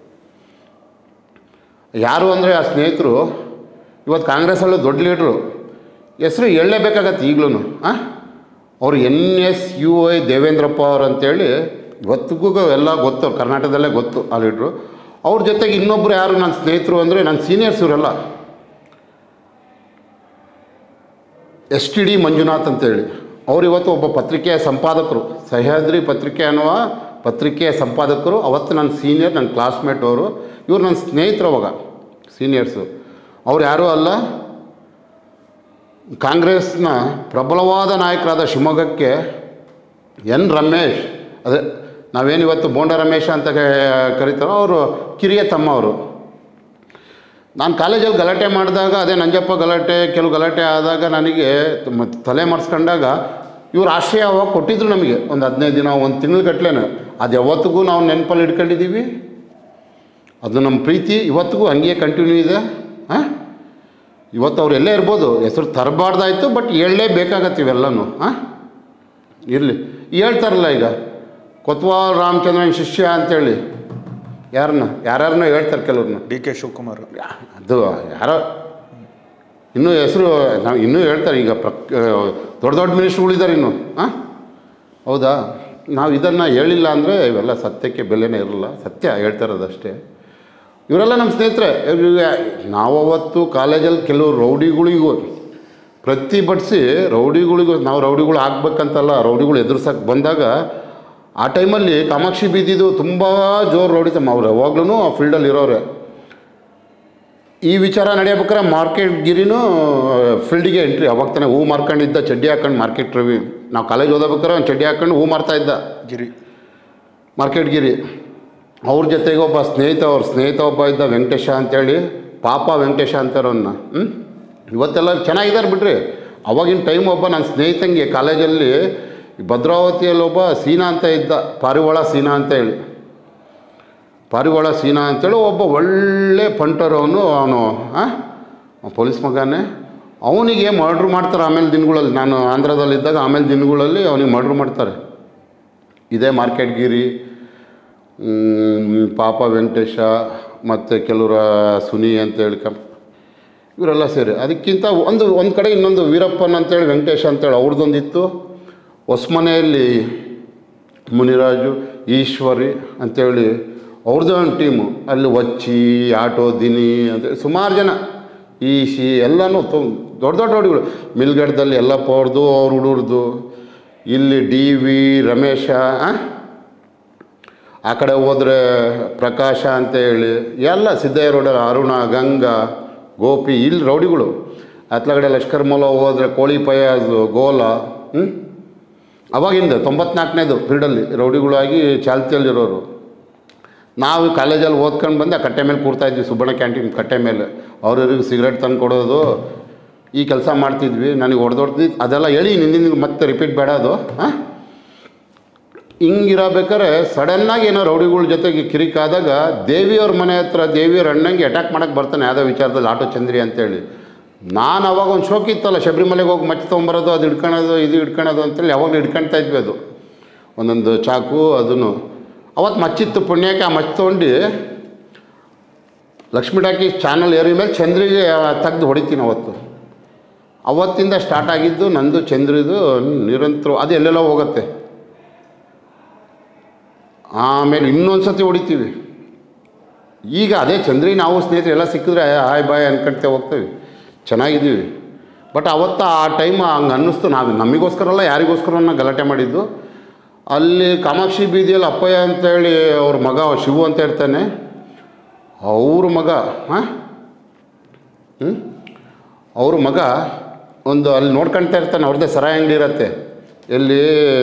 ಯಾರು ಅಂದರೆ ಆ ಸ್ನೇಹಿತರು ಇವತ್ತು ಕಾಂಗ್ರೆಸ್ಸಲ್ಲೂ ದೊಡ್ಡ ಲೀಡ್ರು ಹೆಸರು ಹೇಳಲೇಬೇಕಾಗತ್ತೆ ಈಗಲೂ ಹಾಂ ಅವ್ರು N S U I Devendrappa ಅವ್ರು ಅಂತೇಳಿ ಇವತ್ತಿಗೂ ಎಲ್ಲ ಗೊತ್ತು ಕರ್ನಾಟಕದಲ್ಲೇ ಗೊತ್ತು ಆ ಲೀಡ್ರು ಅವ್ರ ಜೊತೆಗೆ ಇನ್ನೊಬ್ಬರು ಯಾರು ನನ್ನ ಸ್ನೇಹಿತರು ಅಂದರೆ ನನ್ನ ಸೀನಿಯರ್ಸ್ ಇವರೆಲ್ಲ ಎಸ್ ಟಿ ಡಿ ಮಂಜುನಾಥ್ ಅಂತೇಳಿ ಅವ್ರು ಇವತ್ತು ಒಬ್ಬ ಪತ್ರಿಕೆಯ ಸಂಪಾದಕರು ಸಹ್ಯಾದ್ರಿ ಪತ್ರಿಕೆ ಅನ್ನುವ ಪತ್ರಿಕೆಯ ಸಂಪಾದಕರು ಅವತ್ತು ನನ್ನ ಸೀನಿಯರ್ ನನ್ನ ಕ್ಲಾಸ್ಮೇಟ್ ಅವರು ಇವ್ರು ನನ್ನ ಸ್ನೇಹಿತರು ಅವಾಗ ಸೀನಿಯರ್ಸು ಅವ್ರು ಯಾರೂ ಅಲ್ಲ ಕಾಂಗ್ರೆಸ್ನ ಪ್ರಬಲವಾದ ನಾಯಕರಾದ ಶಿವಮೊಗ್ಗಕ್ಕೆ ಎನ್ ರಮೇಶ್ ಅದೇ ನಾವೇನಿವತ್ತು ಬೋಂಡ ರಮೇಶ ಅಂತ ಕ- ಕರೀತಾರೋ ಅವರು ಕಿರಿಯ ತಮ್ಮ ಅವರು ನಾನು ಕಾಲೇಜಲ್ಲಿ ಗಲಾಟೆ ಮಾಡಿದಾಗ ಅದೇ ನಂಜಪ್ಪ ಗಲಾಟೆ ಕೆಲವು ಗಲಾಟೆ ಆದಾಗ ನನಗೆ ತುಂಬ ತಲೆ ಮರೆಸ್ಕೊಂಡಾಗ ಇವ್ರು ಆಶ್ರಯ ಅವಾಗ ಕೊಟ್ಟಿದ್ರು ನಮಗೆ ಒಂದು ಹದಿನೈದು ದಿನ ಒಂದು ತಿಂಗಳು ಅದು ಯಾವತ್ತಿಗೂ ನಾವು ನೆನಪಲ್ಲಿ ಇಟ್ಕೊಂಡಿದ್ದೀವಿ ಅದು ನಮ್ಮ ಪ್ರೀತಿ ಇವತ್ತಿಗೂ ಹಂಗೆ ಕಂಟಿನ್ಯೂ ಇದೆ ಹಾಂ ಇವತ್ತು ಅವ್ರು ಎಲ್ಲೇ ಇರ್ಬೋದು ಹೆಸರು ತರಬಾರ್ದಾಯ್ತು ಬಟ್ ಹೇಳಲೇಬೇಕಾಗತ್ತೆ ಇವೆಲ್ಲನೂ ಹಾಂ ಇರಲಿ ಹೇಳ್ತಾರಲ್ಲ ಈಗ ಕೊತ್ವಾಲ್ ರಾಮಚಂದ್ರನ್ ಶಿಷ್ಯ ಅಂತೇಳಿ ಯಾರನ್ನ ಯಾರ್ಯಾರನ್ನೋ ಹೇಳ್ತಾರೆ ಕೆಲವ್ರನ್ನ ಡಿ ಕೆ ಶಿವಕುಮಾರ್ ಅದು ಯಾರೋ ಇನ್ನೂ ಹೆಸರು ನಾವು ಇನ್ನೂ ಹೇಳ್ತಾರೆ ಈಗ ಪ್ರಕ್ ದೊಡ್ಡ ದೊಡ್ಡ ಮಿನಿಸ್ಟ್ರುಗಳಿದ್ದಾರೆ ಇನ್ನು ಹಾಂ ಹೌದಾ ನಾವು ಇದನ್ನು ಹೇಳಿಲ್ಲ ಅಂದರೆ ಇವೆಲ್ಲ ಸತ್ಯಕ್ಕೆ ಬೆಲೆನೇ ಇರಲ್ಲ ಸತ್ಯ ಹೇಳ್ತಾ ಇರೋದಷ್ಟೇ ಇವರೆಲ್ಲ ನಮ್ಮ ಸ್ನೇಹಿತರೆ ಇವ್ರಿಗೆ ನಾವು ಅವತ್ತು ಕಾಲೇಜಲ್ಲಿ ಕೆಲವು ರೌಡಿಗಳಿಗೂ ಪ್ರತಿಭಟಿಸಿ ರೌಡಿಗಳಿಗೂ ನಾವು ರೌಡಿಗಳು ಆಗ್ಬೇಕಂತಲ್ಲ ರೌಡಿಗಳು ಎದುರ್ಸಕ್ಕೆ ಬಂದಾಗ ಆ ಟೈಮಲ್ಲಿ ಕಾಮಾಕ್ಷಿ ಬೀದಿದು ತುಂಬ ಜೋರು ರೌಡಿತಮ್ಮ ಅವ್ರು ಯಾವಾಗ್ಲೂ ಆ ಫೀಲ್ಡಲ್ಲಿ ಇರೋರೆ ಈ ವಿಚಾರ ನಡೆಯಬೇಕಾದ್ರೆ ಮಾರ್ಕೆಟ್ ಗಿರಿನೂ ಫೀಲ್ಡಿಗೆ ಎಂಟ್ರಿ ಅವಾಗ ತಾನೇ ಹೂ ಮಾರ್ಕೊಂಡಿದ್ದ ಚಡ್ಡಿ ಹಾಕೊಂಡು ಮಾರ್ಕೆಟ್ ರವಿ ನಾವು ಕಾಲೇಜ್ ಓದಬೇಕಾದ್ರೆ ಒಂದು ಚಡ್ಡಿ ಹಾಕೊಂಡು ಹೂ ಮಾರ್ತಾ ಇದ್ದ ಗಿರಿ ಮಾರ್ಕೆಟ್ ಗಿರಿ ಅವ್ರ ಜೊತೆಗೆ ಒಬ್ಬ ಸ್ನೇಹಿತ ಅವ್ರ ಸ್ನೇಹಿತ ಒಬ್ಬ ಇದ್ದ ವೆಂಕಟೇಶ ಅಂತೇಳಿ ಪಾಪ ವೆಂಕಟೇಶ ಅಂತಾರವನ್ನ ಹ್ಞೂ ಇವತ್ತೆಲ್ಲ ಚೆನ್ನಾಗಿದ್ದಾರೆ ಬಿಡ್ರಿ ಅವಾಗಿನ ಟೈಮ್ ಒಬ್ಬ ನನ್ನ ಸ್ನೇಹಿತಂಗೆ ಕಾಲೇಜಲ್ಲಿ ಭದ್ರಾವತಿಯಲ್ಲಿ ಒಬ್ಬ ಸೀನಾ ಅಂತ ಇದ್ದ ಪಾರಿವಾಳ ಸೀನಾ ಅಂತ ಹೇಳಿ ಪಾರಿವಾಳ ಸೀನಾ ಅಂತೇಳಿ ಒಬ್ಬ ಒಳ್ಳೆ ಪಂಟರ್ ಅವನು ಅವನು ಹಾಂ ಪೊಲೀಸ್ ಮಗನೇ ಅವನಿಗೆ ಮರ್ಡ್ರ್ ಮಾಡ್ತಾರೆ ಆಮೇಲೆ ದಿನಗಳಲ್ಲಿ ನಾನು ಆಂಧ್ರದಲ್ಲಿದ್ದಾಗ ಆಮೇಲೆ ದಿನಗಳಲ್ಲಿ ಅವನಿಗೆ ಮರ್ಡ್ರ್ ಮಾಡ್ತಾರೆ ಇದೇ ಮಾರ್ಕೆಟ್ ಗಿರಿ ಮ್, ಪಾಪ ವೆಂಕಟೇಶ ಮತ್ತು ಕೆಲವರ ಸುನಿ ಅಂತೇಳಿ ಕಂ ಇವರೆಲ್ಲ ಸೇರಿ ಅದಕ್ಕಿಂತ ಒಂದು ಒಂದು ಕಡೆ ಇನ್ನೊಂದು ವೀರಪ್ಪನ್ ಅಂತೇಳಿ ವೆಂಕಟೇಶ ಅಂತೇಳಿ ಅವ್ರದ್ದೊಂದಿತ್ತು ಹೊಸ್ಮನೆಯಲ್ಲಿ ಮುನಿರಾಜು ಈಶ್ವರಿ ಅಂತೇಳಿ ಅವ್ರದ್ದೇ ಒಂದು ಟೀಮು ಅಲ್ಲಿ ವಚ್ಚಿ ಆಟೋ ದಿನಿ ಅಂತೇಳಿ ಸುಮಾರು ಜನ ಈಶಿ ಎಲ್ಲನೂ ತು ದೊಡ್ಡ ದೊಡ್ಡ ಹುಡುಗರು ಮಿಲ್ಗಡ್ದಲ್ಲಿ ಎಲ್ಲಪ್ಪ ಅವ್ರದ್ದು ಅವ್ರ ಹುಡುಗ್ರದ್ದು ಇಲ್ಲಿ ಡಿ ವಿ ರಮೇಶ ಆ? ಆ ಕಡೆ ಹೋದರೆ ಪ್ರಕಾಶ ಅಂತ ಹೇಳಿ ಎಲ್ಲ ಸಿದ್ದಯ್ಯ ರೋಡ ಅರುಣ ಗಂಗಾ ಗೋಪಿ ಇಲ್ಲಿ ರೌಡಿಗಳು ಅತ್ಲಗಡೆ ಲಷ್ಕರ್ ಮೂಲ ಹೋದರೆ ಕೋಳಿ ಪಯಾಜು ಗೋಲ ಹ್ಞೂ ಅವಾಗಿಂದ ತೊಂಬತ್ನಾಲ್ಕನೇದು ಪೀರಿಯಡಲ್ಲಿ ರೌಡಿಗಳಾಗಿ ಚಾಲ್ತಿಯಲ್ಲಿರೋರು ನಾವು ಕಾಲೇಜಲ್ಲಿ ಓದ್ಕೊಂಡು ಬಂದು ಆ ಕಟ್ಟೆ ಮೇಲೆ ಕೂರ್ತಾ ಇದ್ವಿ ಸುಬ್ಬಣ್ಣ ಕ್ಯಾಂಟೀನ್ ಕಟ್ಟೆ ಮೇಲೆ ಅವ್ರವ್ರಿಗೆ ಸಿಗರೇಟ್ ತಂದು ಕೊಡೋದು ಈ ಕೆಲಸ ಮಾಡ್ತಿದ್ವಿ ನನಗೆ ಹೊಡೆದೊಡ್ದು ಅದೆಲ್ಲ ಹೇಳಿ ನಿನ್ನಿಂದ ಮತ್ತೆ ರಿಪೀಟ್ ಬೇಡ ಅದು ಹಾಂ ಹಿಂಗಿರಬೇಕಾದ್ರೆ ಸಡನ್ನಾಗಿ ಏನೋ ರೌಡಿಗಳ ಜೊತೆಗೆ ಕಿರಿಕಾದಾಗ ದೇವಿಯವ್ರ ಮನೆ ಹತ್ರ ದೇವಿಯವ್ರ ಅಣ್ಣಂಗೆ ಅಟ್ಯಾಕ್ ಮಾಡೋಕ್ಕೆ ಬರ್ತಾನೆ ಯಾವುದೋ ವಿಚಾರದಲ್ಲಿ ಆಟೋ ಚಂದ್ರಿ ಅಂತೇಳಿ ನಾನು ಅವಾಗ ಒಂದು ಶೋಕ್ ಇತ್ತಲ್ಲ ಶಬರಿಮಲೆಗೆ ಹೋಗಿ ಮಚ್ಚ ತೊಗೊಂಬರೋದು ಅದು ಹಿಡ್ಕೊಳೋದು ಇದು ಹಿಡ್ಕೊಳೋದು ಅಂತೇಳಿ ಯಾವಾಗಲೂ ಹಿಡ್ಕೊಳ್ತಾ ಇದ್ವಿ ಅದು ಒಂದೊಂದು ಚಾಕು ಅದನ್ನು ಅವತ್ತು ಮಚ್ಚಿತ್ತು ಪುಣ್ಯಕ್ಕೆ ಆ ಮಚ್ಚ ತೊಗೊಂಡು ಲಕ್ಷ್ಮೀ ಟಾಕಿ ಚಾನಲ್ ಏರಿ ಮೇಲೆ ಚಂದ್ರಿಗೆ ತೆಗ್ದು ಹೊಡಿತೀನಿ ಅವತ್ತು ಅವತ್ತಿಂದ ಸ್ಟಾರ್ಟ್ ಆಗಿದ್ದು ನಂದು ಚಂದ್ರಿದು ನಿರಂತರ ಅದು ಎಲ್ಲೆಲ್ಲೋ ಹೋಗುತ್ತೆ ಆಮೇಲೆ ಇನ್ನೊಂದು ಸತಿ ಹೊಡಿತೀವಿ ಈಗ ಅದೇ ಚಂದ್ರಿ ನಾವು ಸ್ನೇಹಿತರು ಎಲ್ಲ ಸಿಕ್ಕಿದ್ರೆ ಹಾಯ್ ಬಾಯ್ ಅನ್ಕೊಳ್ತೇ ಹೋಗ್ತೀವಿ ಚೆನ್ನಾಗಿದ್ದೀವಿ ಬಟ್ ಅವತ್ತು ಆ ಟೈಮ್ ಹಂಗೆ ಅನ್ನಿಸ್ತು ನಾವು ನಮಗೋಸ್ಕರ ಅಲ್ಲ ಯಾರಿಗೋಸ್ಕರ ಅನ್ನೋ ಗಲಾಟೆ ಮಾಡಿದ್ದು ಅಲ್ಲಿ ಕಾಮಾಕ್ಷಿ ಬೀದಿಯಲ್ಲಿ ಅಪ್ಪಯ್ಯ ಅಂತೇಳಿ ಅವ್ರ ಮಗ ಶಿವು ಅಂತ ಇರ್ತಾನೆ ಅವ್ರ ಮಗ ಹಾಂ ಹ್ಞೂ ಅವ್ರ ಮಗ ಒಂದು ಅಲ್ಲಿ ನೋಡ್ಕೊಳ್ತಾ ಇರ್ತಾನೆ ಅವ್ರದ್ದೇ ಸರಾಯಿ ಅಂಗಡಿ ಇರತ್ತೆ ಎಲ್ಲಿ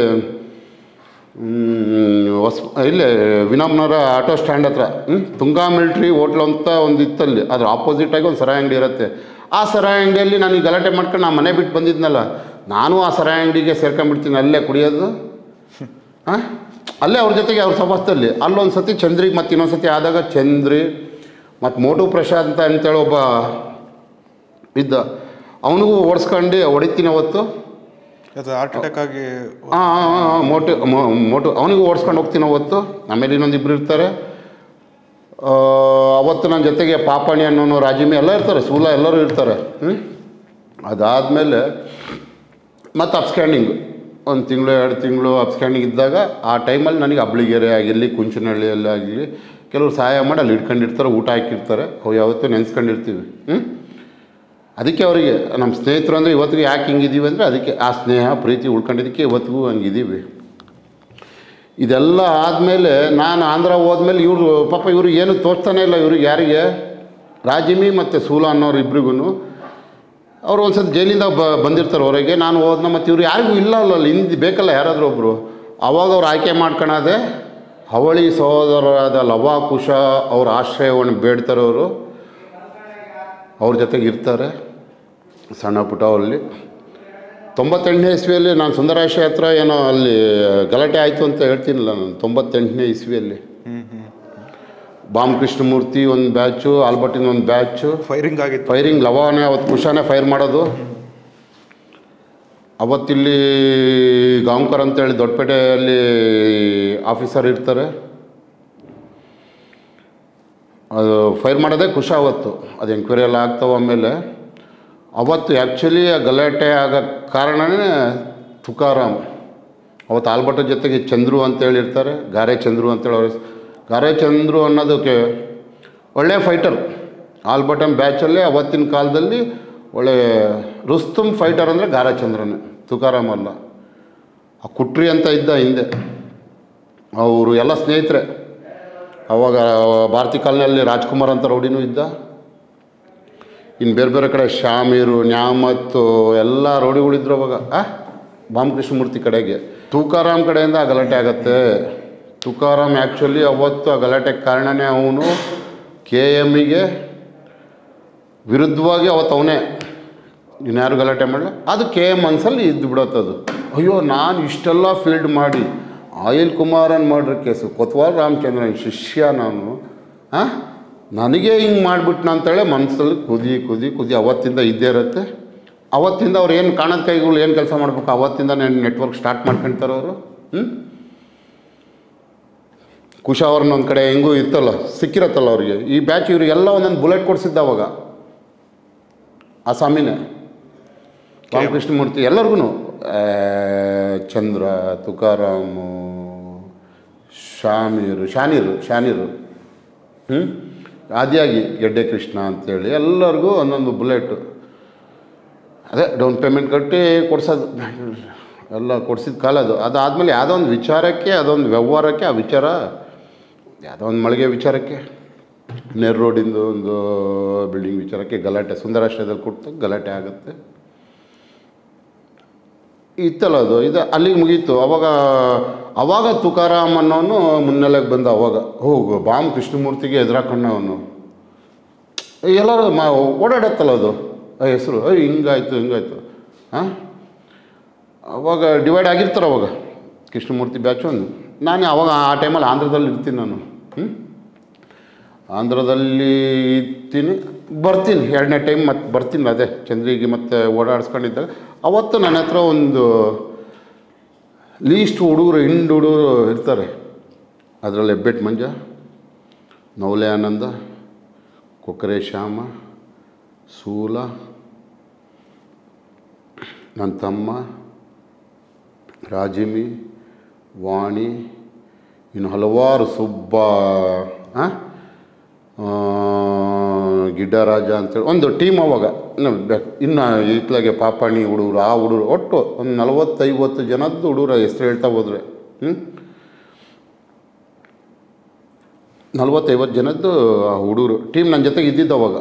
ಹ್ಮ್, ಹೊಸ ಇಲ್ಲೇ ವಿನಮ್ನವರ ಆಟೋ ಸ್ಟ್ಯಾಂಡ್ ಹತ್ರ ಹ್ಮ್? ತುಂಗಾ ಮಿಲ್ಟ್ರಿ ಹೋಟ್ಲು ಅಂತ ಒಂದು ಇತ್ತಲ್ಲಿ ಅದ್ರ ಆಪೋಸಿಟಾಗಿ ಒಂದು ಸರಾಯಿ ಅಂಗಡಿ ಇರುತ್ತೆ ಆ ಸರಾಯಿ ಅಂಗಡಿಯಲ್ಲಿ ನಾನು ಈ ಗಲಾಟೆ ಮಾಡ್ಕೊಂಡು ನಾನು ಮನೆ ಬಿಟ್ಟು ಬಂದಿದ್ನಲ್ಲ ನಾನು ಆ ಸರಾಯಿ ಅಂಗಡಿಗೆ ಸೇರ್ಕೊಂಡ್ಬಿಡ್ತೀನಿ ಅಲ್ಲೇ ಕುಡಿಯೋದು ಹಾಂ ಅಲ್ಲೇ ಅವ್ರ ಜೊತೆಗೆ ಅವ್ರ ಸಭಾಸ್ಥಲ್ಲಿ ಅಲ್ಲೊಂದು ಸತಿ ಚಂದ್ರಿಗೆ ಮತ್ತು ಇನ್ನೊಂದು ಸತಿ ಆದಾಗ ಚಂದ್ರಿ ಮತ್ತು ಮೋಟು ಪ್ರಶಾಂತ್ ಅಂತೇಳಿ ಒಬ್ಬ ಇದ್ದ ಅವನಿಗೂ ಓಡಿಸ್ಕೊಂಡು ಹೊಡಿತೀನಿ ಅವತ್ತು ಅದು ಹಾರ್ಟ್ ಅಟ್ಯಾಕ್ ಆಗಿ ಹಾಂ ಹಾಂ ಹಾಂ ಮೋಟು ಮೋ- ಮೋಟು ಅವನಿಗೂ ಓಡಿಸ್ಕೊಂಡು ಹೋಗ್ತೀನಿ ಅವತ್ತು ಆಮೇಲೆ ಇನ್ನೊಂದು ಇಬ್ಬರು ಇರ್ತಾರೆ ಆ, ಅವತ್ತು ನನ್ನ ಜೊತೆಗೆ ಪಾಪಣಿ ಅನ್ನೋನು ರಾಜಿಮಿ ಎಲ್ಲ ಇರ್ತಾರೆ ಸೂಲ ಎಲ್ಲರೂ ಇರ್ತಾರೆ ಹ್ಞೂ ಅದಾದಮೇಲೆ ಮತ್ತು ಅಪ್ಸ್ಕ್ಯಾಂಡಿಂಗು ಒಂದು ತಿಂಗಳು ಎರಡು ತಿಂಗಳು ಅಪ್ಸ್ಕ್ಯಾಂಡಿಂಗ್ ಇದ್ದಾಗ ಆ ಟೈಮಲ್ಲಿ ನನಗೆ ಅಬ್ಳಿಗೆರೆ ಆಗಿರಲಿ ಕುಂಚನಹಳ್ಳಿಯಲ್ಲಿ ಆಗಲಿ ಕೆಲವರು ಸಹಾಯ ಮಾಡಿ ಅಲ್ಲಿ ಇಟ್ಕೊಂಡಿರ್ತಾರೆ ಊಟ ಹಾಕಿರ್ತಾರೆ ಅವು ಯಾವತ್ತೂ ನೆನೆಸ್ಕೊಂಡಿರ್ತೀವಿ ಹ್ಞೂ ಅದಕ್ಕೆ ಅವರಿಗೆ ನಮ್ಮ ಸ್ನೇಹಿತರು ಅಂದರೆ ಇವತ್ತಿಗೆ ಯಾಕೆ ಹಿಂಗಿದ್ದೀವಿ ಅಂದರೆ ಅದಕ್ಕೆ ಆ ಸ್ನೇಹ ಪ್ರೀತಿ ಉಳ್ಕೊಂಡಿದ್ದಕ್ಕೆ ಇವತ್ತಿಗೂ ಹಂಗಿದ್ದೀವಿ ಇದೆಲ್ಲ ಆದಮೇಲೆ ನಾನು ಆಂಧ್ರ ಹೋದ್ಮೇಲೆ ಇವರು ಪಾಪ ಇವರು ಏನು ತೋರಿಸ್ತಾನೆ ಇಲ್ಲ ಇವ್ರಿಗೆ ಯಾರಿಗೆ ರಾಜಿಮಿ ಮತ್ತು ಸೂಲ ಅನ್ನೋರು ಇಬ್ರಿಗೂ ಅವ್ರು ಒಂದು ಸತಿ ಜೈಲಿಂದ ಬ ಬಂದಿರ್ತಾರೆ ಹೊರಗೆ ನಾನು ಹೋದ್ನ ಮತ್ತು ಇವ್ರು ಯಾರಿಗೂ ಇಲ್ಲ ಅಲ್ಲ ಅಲ್ಲಿ ಹಿಂದೆ ಬೇಕಲ್ಲ ಯಾರಾದರೂ ಒಬ್ಬರು ಅವಾಗ ಅವ್ರು ಆಯ್ಕೆ ಮಾಡ್ಕೊಳದೆ ಅವಳಿ ಸಹೋದರರಾದ ಲವ ಕುಶ ಅವ್ರ ಆಶ್ರಯವನ್ನು ಬೇಡ್ತಾರೆ ಅವರು ಅವ್ರ ಜೊತೆಗೆ ಇರ್ತಾರೆ ಸಣ್ಣ ಪುಟ್ಟ ಅಲ್ಲಿ ತೊಂಬತ್ತೆಂಟನೇ ಇಸ್ವಿಯಲ್ಲಿ ನಾನು ಸುಂದರಾಶ ಹತ್ರ ಏನೋ ಅಲ್ಲಿ ಗಲಾಟೆ ಆಯಿತು ಅಂತ ಹೇಳ್ತೀನಿಲ್ಲ ನಾನು ತೊಂಬತ್ತೆಂಟನೇ ಇಸ್ವಿಯಲ್ಲಿ ಬಾಮ್ ಕೃಷ್ಣಮೂರ್ತಿ ಒಂದು ಬ್ಯಾಚು ಆಲ್ಬರ್ಟಿನ್ ಒಂದು ಬ್ಯಾಚು ಫೈರಿಂಗ್ ಆಗಿತ್ತು ಫೈರಿಂಗ್ ಲವಾನೇ ಅವತ್ತು ಕುಶಾನೇ ಫೈರ್ ಮಾಡೋದು ಅವತ್ತಿಲ್ಲಿ ಗಾಂವ್ಕರ್ ಅಂತೇಳಿ ದೊಡ್ಡಪೇಟೆಯಲ್ಲಿ ಆಫೀಸರ್ ಇರ್ತಾರೆ ಅದು ಫೈರ್ ಮಾಡೋದೇ ಖುಷಿ ಅವತ್ತು ಅದು ಎಂಕ್ವೈರಿ ಎಲ್ಲ ಆಗ್ತಾವ ಆಮೇಲೆ ಅವತ್ತು ಆ್ಯಕ್ಚುಲಿ ಆ ಗಲಾಟೆ ಆಗೋ ಕಾರಣನೇ ತುಕಾರಾಮ್ ಅವತ್ತು ಆಲ್ಬರ್ಟ್ ಜೊತೆಗೆ ಚಂದ್ರು ಅಂತೇಳಿ ಇರ್ತಾರೆ ಗಾರೆ ಚಂದ್ರು ಅಂತೇಳಿ ಅವ್ರ ಹೆಸ್ರು. ಗಾರೆ ಚಂದ್ರು ಅನ್ನೋದಕ್ಕೆ ಒಳ್ಳೆಯ ಫೈಟರ್ ಆಲ್ಬರ್ಟನ್ ಬ್ಯಾಚಲ್ಲೇ ಅವತ್ತಿನ ಕಾಲದಲ್ಲಿ ಒಳ್ಳೆ ರುಸ್ತುಮ್ ಫೈಟರ್ ಅಂದರೆ ಗಾರೆ ಚಂದ್ರನೇ ತುಕಾರಾಮ್ ಅಲ್ಲ ಆ ಕುಟ್ರಿ ಅಂತ ಇದ್ದ ಹಿಂದೆ ಅವರು ಎಲ್ಲ ಸ್ನೇಹಿತರೆ ಅವಾಗ ಭಾರತಿ ಕಾಲನಿಯಲ್ಲಿ ರಾಜ್ಕುಮಾರ್ ಅಂತ ರೌಡಿನೂ ಇದ್ದ ಇನ್ನು ಬೇರೆ ಬೇರೆ ಕಡೆ ಶಾಮೀರು ನ್ಯಾಮತ್ತು ಎಲ್ಲ ರೌಡಿಗಳಿದ್ರು ಅವಾಗ ಆ ಬಾಮ್ ಕೃಷ್ಣಮೂರ್ತಿ ಕಡೆಗೆ ತೂಕಾರಾಮ್ ಕಡೆಯಿಂದ ಆ ಗಲಾಟೆ ಆಗತ್ತೆ ತುಕಾರಾಮ್ ಆ್ಯಕ್ಚುಲಿ ಅವತ್ತು ಆ ಗಲಾಟೆಗೆ ಕಾರಣನೇ ಅವನು ಕೆ ಎಮ್ಮಿಗೆ ವಿರುದ್ಧವಾಗಿ ಅವತ್ತು ಅವನೇ ಇನ್ಯಾರು ಗಲಾಟೆ ಮಾಡಲ್ಲ ಅದು ಕೆ ಎಮ್ ಮನ್ಸಲ್ಲಿ ಇದ್ದು ಬಿಡತ್ತದು ಅಯ್ಯೋ ನಾನು ಇಷ್ಟೆಲ್ಲ ಫೀಲ್ಡ್ ಮಾಡಿ ಆಯಿಲ್ ಕುಮಾರನ್ ಮಾಡ್ರ ಕೇಸು ಕೊತ್ವಾಲ್ ರಾಮಚಂದ್ರನ್ ಶಿಷ್ಯ ನಾನು ಹಾಂ ನನಗೆ ಹಿಂಗೆ ಮಾಡಿಬಿಟ್ನ ಅಂತೇಳಿ ಮನಸ್ಸಲ್ಲಿ ಕುದಿ ಕುದಿ ಕುದಿ ಅವತ್ತಿಂದ ಇದ್ದೇ ಇರುತ್ತೆ ಅವತ್ತಿಂದ ಅವ್ರು ಏನು ಕಾಣದ ಕೈಗಳು ಏನು ಕೆಲಸ ಮಾಡ್ಬೇಕು ಅವತ್ತಿಂದ ನೆಟ್ವರ್ಕ್ ಸ್ಟಾರ್ಟ್ ಮಾಡ್ಕೊಳ್ತಾರೆ ಅವರು ಹ್ಞೂ ಕುಶ ಅವ್ರನ್ನ ಒಂದು ಕಡೆ ಹೆಂಗೂ ಇತ್ತಲ್ಲ ಸಿಕ್ಕಿರತ್ತಲ್ಲ ಅವ್ರಿಗೆ ಈ ಬ್ಯಾಚ್ ಇವರಿಗೆಲ್ಲ ಒಂದೊಂದು ಬುಲೆಟ್ ಕೊಡಿಸಿದ್ದ ಅವಾಗ ಆಸಾಮಿನೇ ರಾಮಕೃಷ್ಣಮೂರ್ತಿ ಎಲ್ಲರಿಗೂ ಚಂದ್ರ ತುಕಾರಾಮು ಶಾಮೀರು ಶಾನೀರು ಶಾನೀರು ಹ್ಞೂ ಆದಿಯಾಗಿ ಗೆಡ್ಡೆ ಕೃಷ್ಣ ಅಂತೇಳಿ ಎಲ್ಲರಿಗೂ ಒಂದೊಂದು ಬುಲೆಟು ಅದೇ ಡೌನ್ ಪೇಮೆಂಟ್ ಕಟ್ಟಿ ಕೊಡ್ಸೋದು ಎಲ್ಲ ಕೊಡ್ಸಿದ ಕಾಲ ಅದು ಅದಾದಮೇಲೆ ಯಾವುದೋ ಒಂದು ವಿಚಾರಕ್ಕೆ ಅದೊಂದು ವ್ಯವಹಾರಕ್ಕೆ ಆ ವಿಚಾರ ಯಾವುದೋ ಒಂದು ಮಳಿಗೆ ವಿಚಾರಕ್ಕೆ ನೇರ್ ರೋಡಿಂದು ಒಂದು ಬಿಲ್ಡಿಂಗ್ ವಿಚಾರಕ್ಕೆ ಗಲಾಟೆ ಸುಂದರಾಶ್ರಯದಲ್ಲಿ ಕೊಟ್ಟು ಗಲಾಟೆ ಆಗುತ್ತೆ ಇತ್ತಲ್ಲ ಅದು ಇದು ಅಲ್ಲಿಗೆ ಮುಗೀತು ಅವಾಗ ಅವಾಗ ತುಕಾರಾಮ್ ಅನ್ನೋನು ಮುನ್ನೆಲೆಗೆ ಬಂದ ಅವಾಗ ಹೋಗು ಬಾಮ್ ಕೃಷ್ಣಮೂರ್ತಿಗೆ ಎದುರಾಕೊಂಡ ಅವನು ಎಲ್ಲರೂ ಮಾ ಓಡಾಡತ್ತಲ್ಲ ಅದು ಆ ಹೆಸರು ಅಯ್ಯ ಹಿಂಗಾಯ್ತು ಹಿಂಗಾಯ್ತು ಹಾಂ ಅವಾಗ ಡಿವೈಡ್ ಆಗಿರ್ತಾರೆ ಅವಾಗ ಕೃಷ್ಣಮೂರ್ತಿ ಬ್ಯಾಚು ಒಂದು ನಾನು ಅವಾಗ ಆ ಟೈಮಲ್ಲಿ ಆಂಧ್ರದಲ್ಲಿ ಇರ್ತೀನಿ ನಾನು ಹ್ಞೂ ಆಂಧ್ರದಲ್ಲಿ ಇರ್ತೀನಿ ಬರ್ತೀನಿ ಎರಡನೇ ಟೈಮ್ ಮತ್ತೆ ಬರ್ತೀನಿ ಅದೇ ಚಂದ್ರಿಗೆ ಮತ್ತೆ ಓಡಾಡಿಸ್ಕೊಂಡಿದ್ದಾಗ ಅವತ್ತು ನನ್ನ ಹತ್ರ ಒಂದು ಲೀಸ್ಟ್ ಹುಡುಗರು ಹಿಂಡು ಹುಡುಗರು ಇರ್ತಾರೆ ಅದರಲ್ಲಿ ಹೆಬ್ಬೆಟ್ ಮಂಜ ನವಲೆ ಆನಂದ ಕೊಕ್ಕರೆ ಶ್ಯಾಮ ಸೂಲ ನನ್ನ ತಮ್ಮ ರಾಜಿಮಿ ವಾಣಿ ಇನ್ನು ಹಲವಾರು ಸುಬ್ಬ ಆ? ಆ, ಗಿಡ್ಡರಾಜ ಅಂತೇಳಿ ಒಂದು ಟೀಮ್ ಅವಾಗ ಇನ್ನು ಬೆ- ಇನ್ನು ಇತ್ಲಾಗೆ ಪಾಪಾಣಿ ಹುಡುಗರು ಆ ಹುಡುಗರು ಒಟ್ಟು ಒಂದು ನಲವತ್ತೈವತ್ತು ಜನದ್ದು ಹುಡುಗರ ಹೆಸರು ಹೇಳ್ತಾ ಹೋದ್ರೆ ಹ್ಞೂ ನಲ್ವತ್ತೈವತ್ತು ಜನದ್ದು ಆ ಹುಡುಗರು ಟೀಮ್ ನನ್ನ ಜೊತೆಗೆ ಇದ್ದಿದ್ದು ಅವಾಗ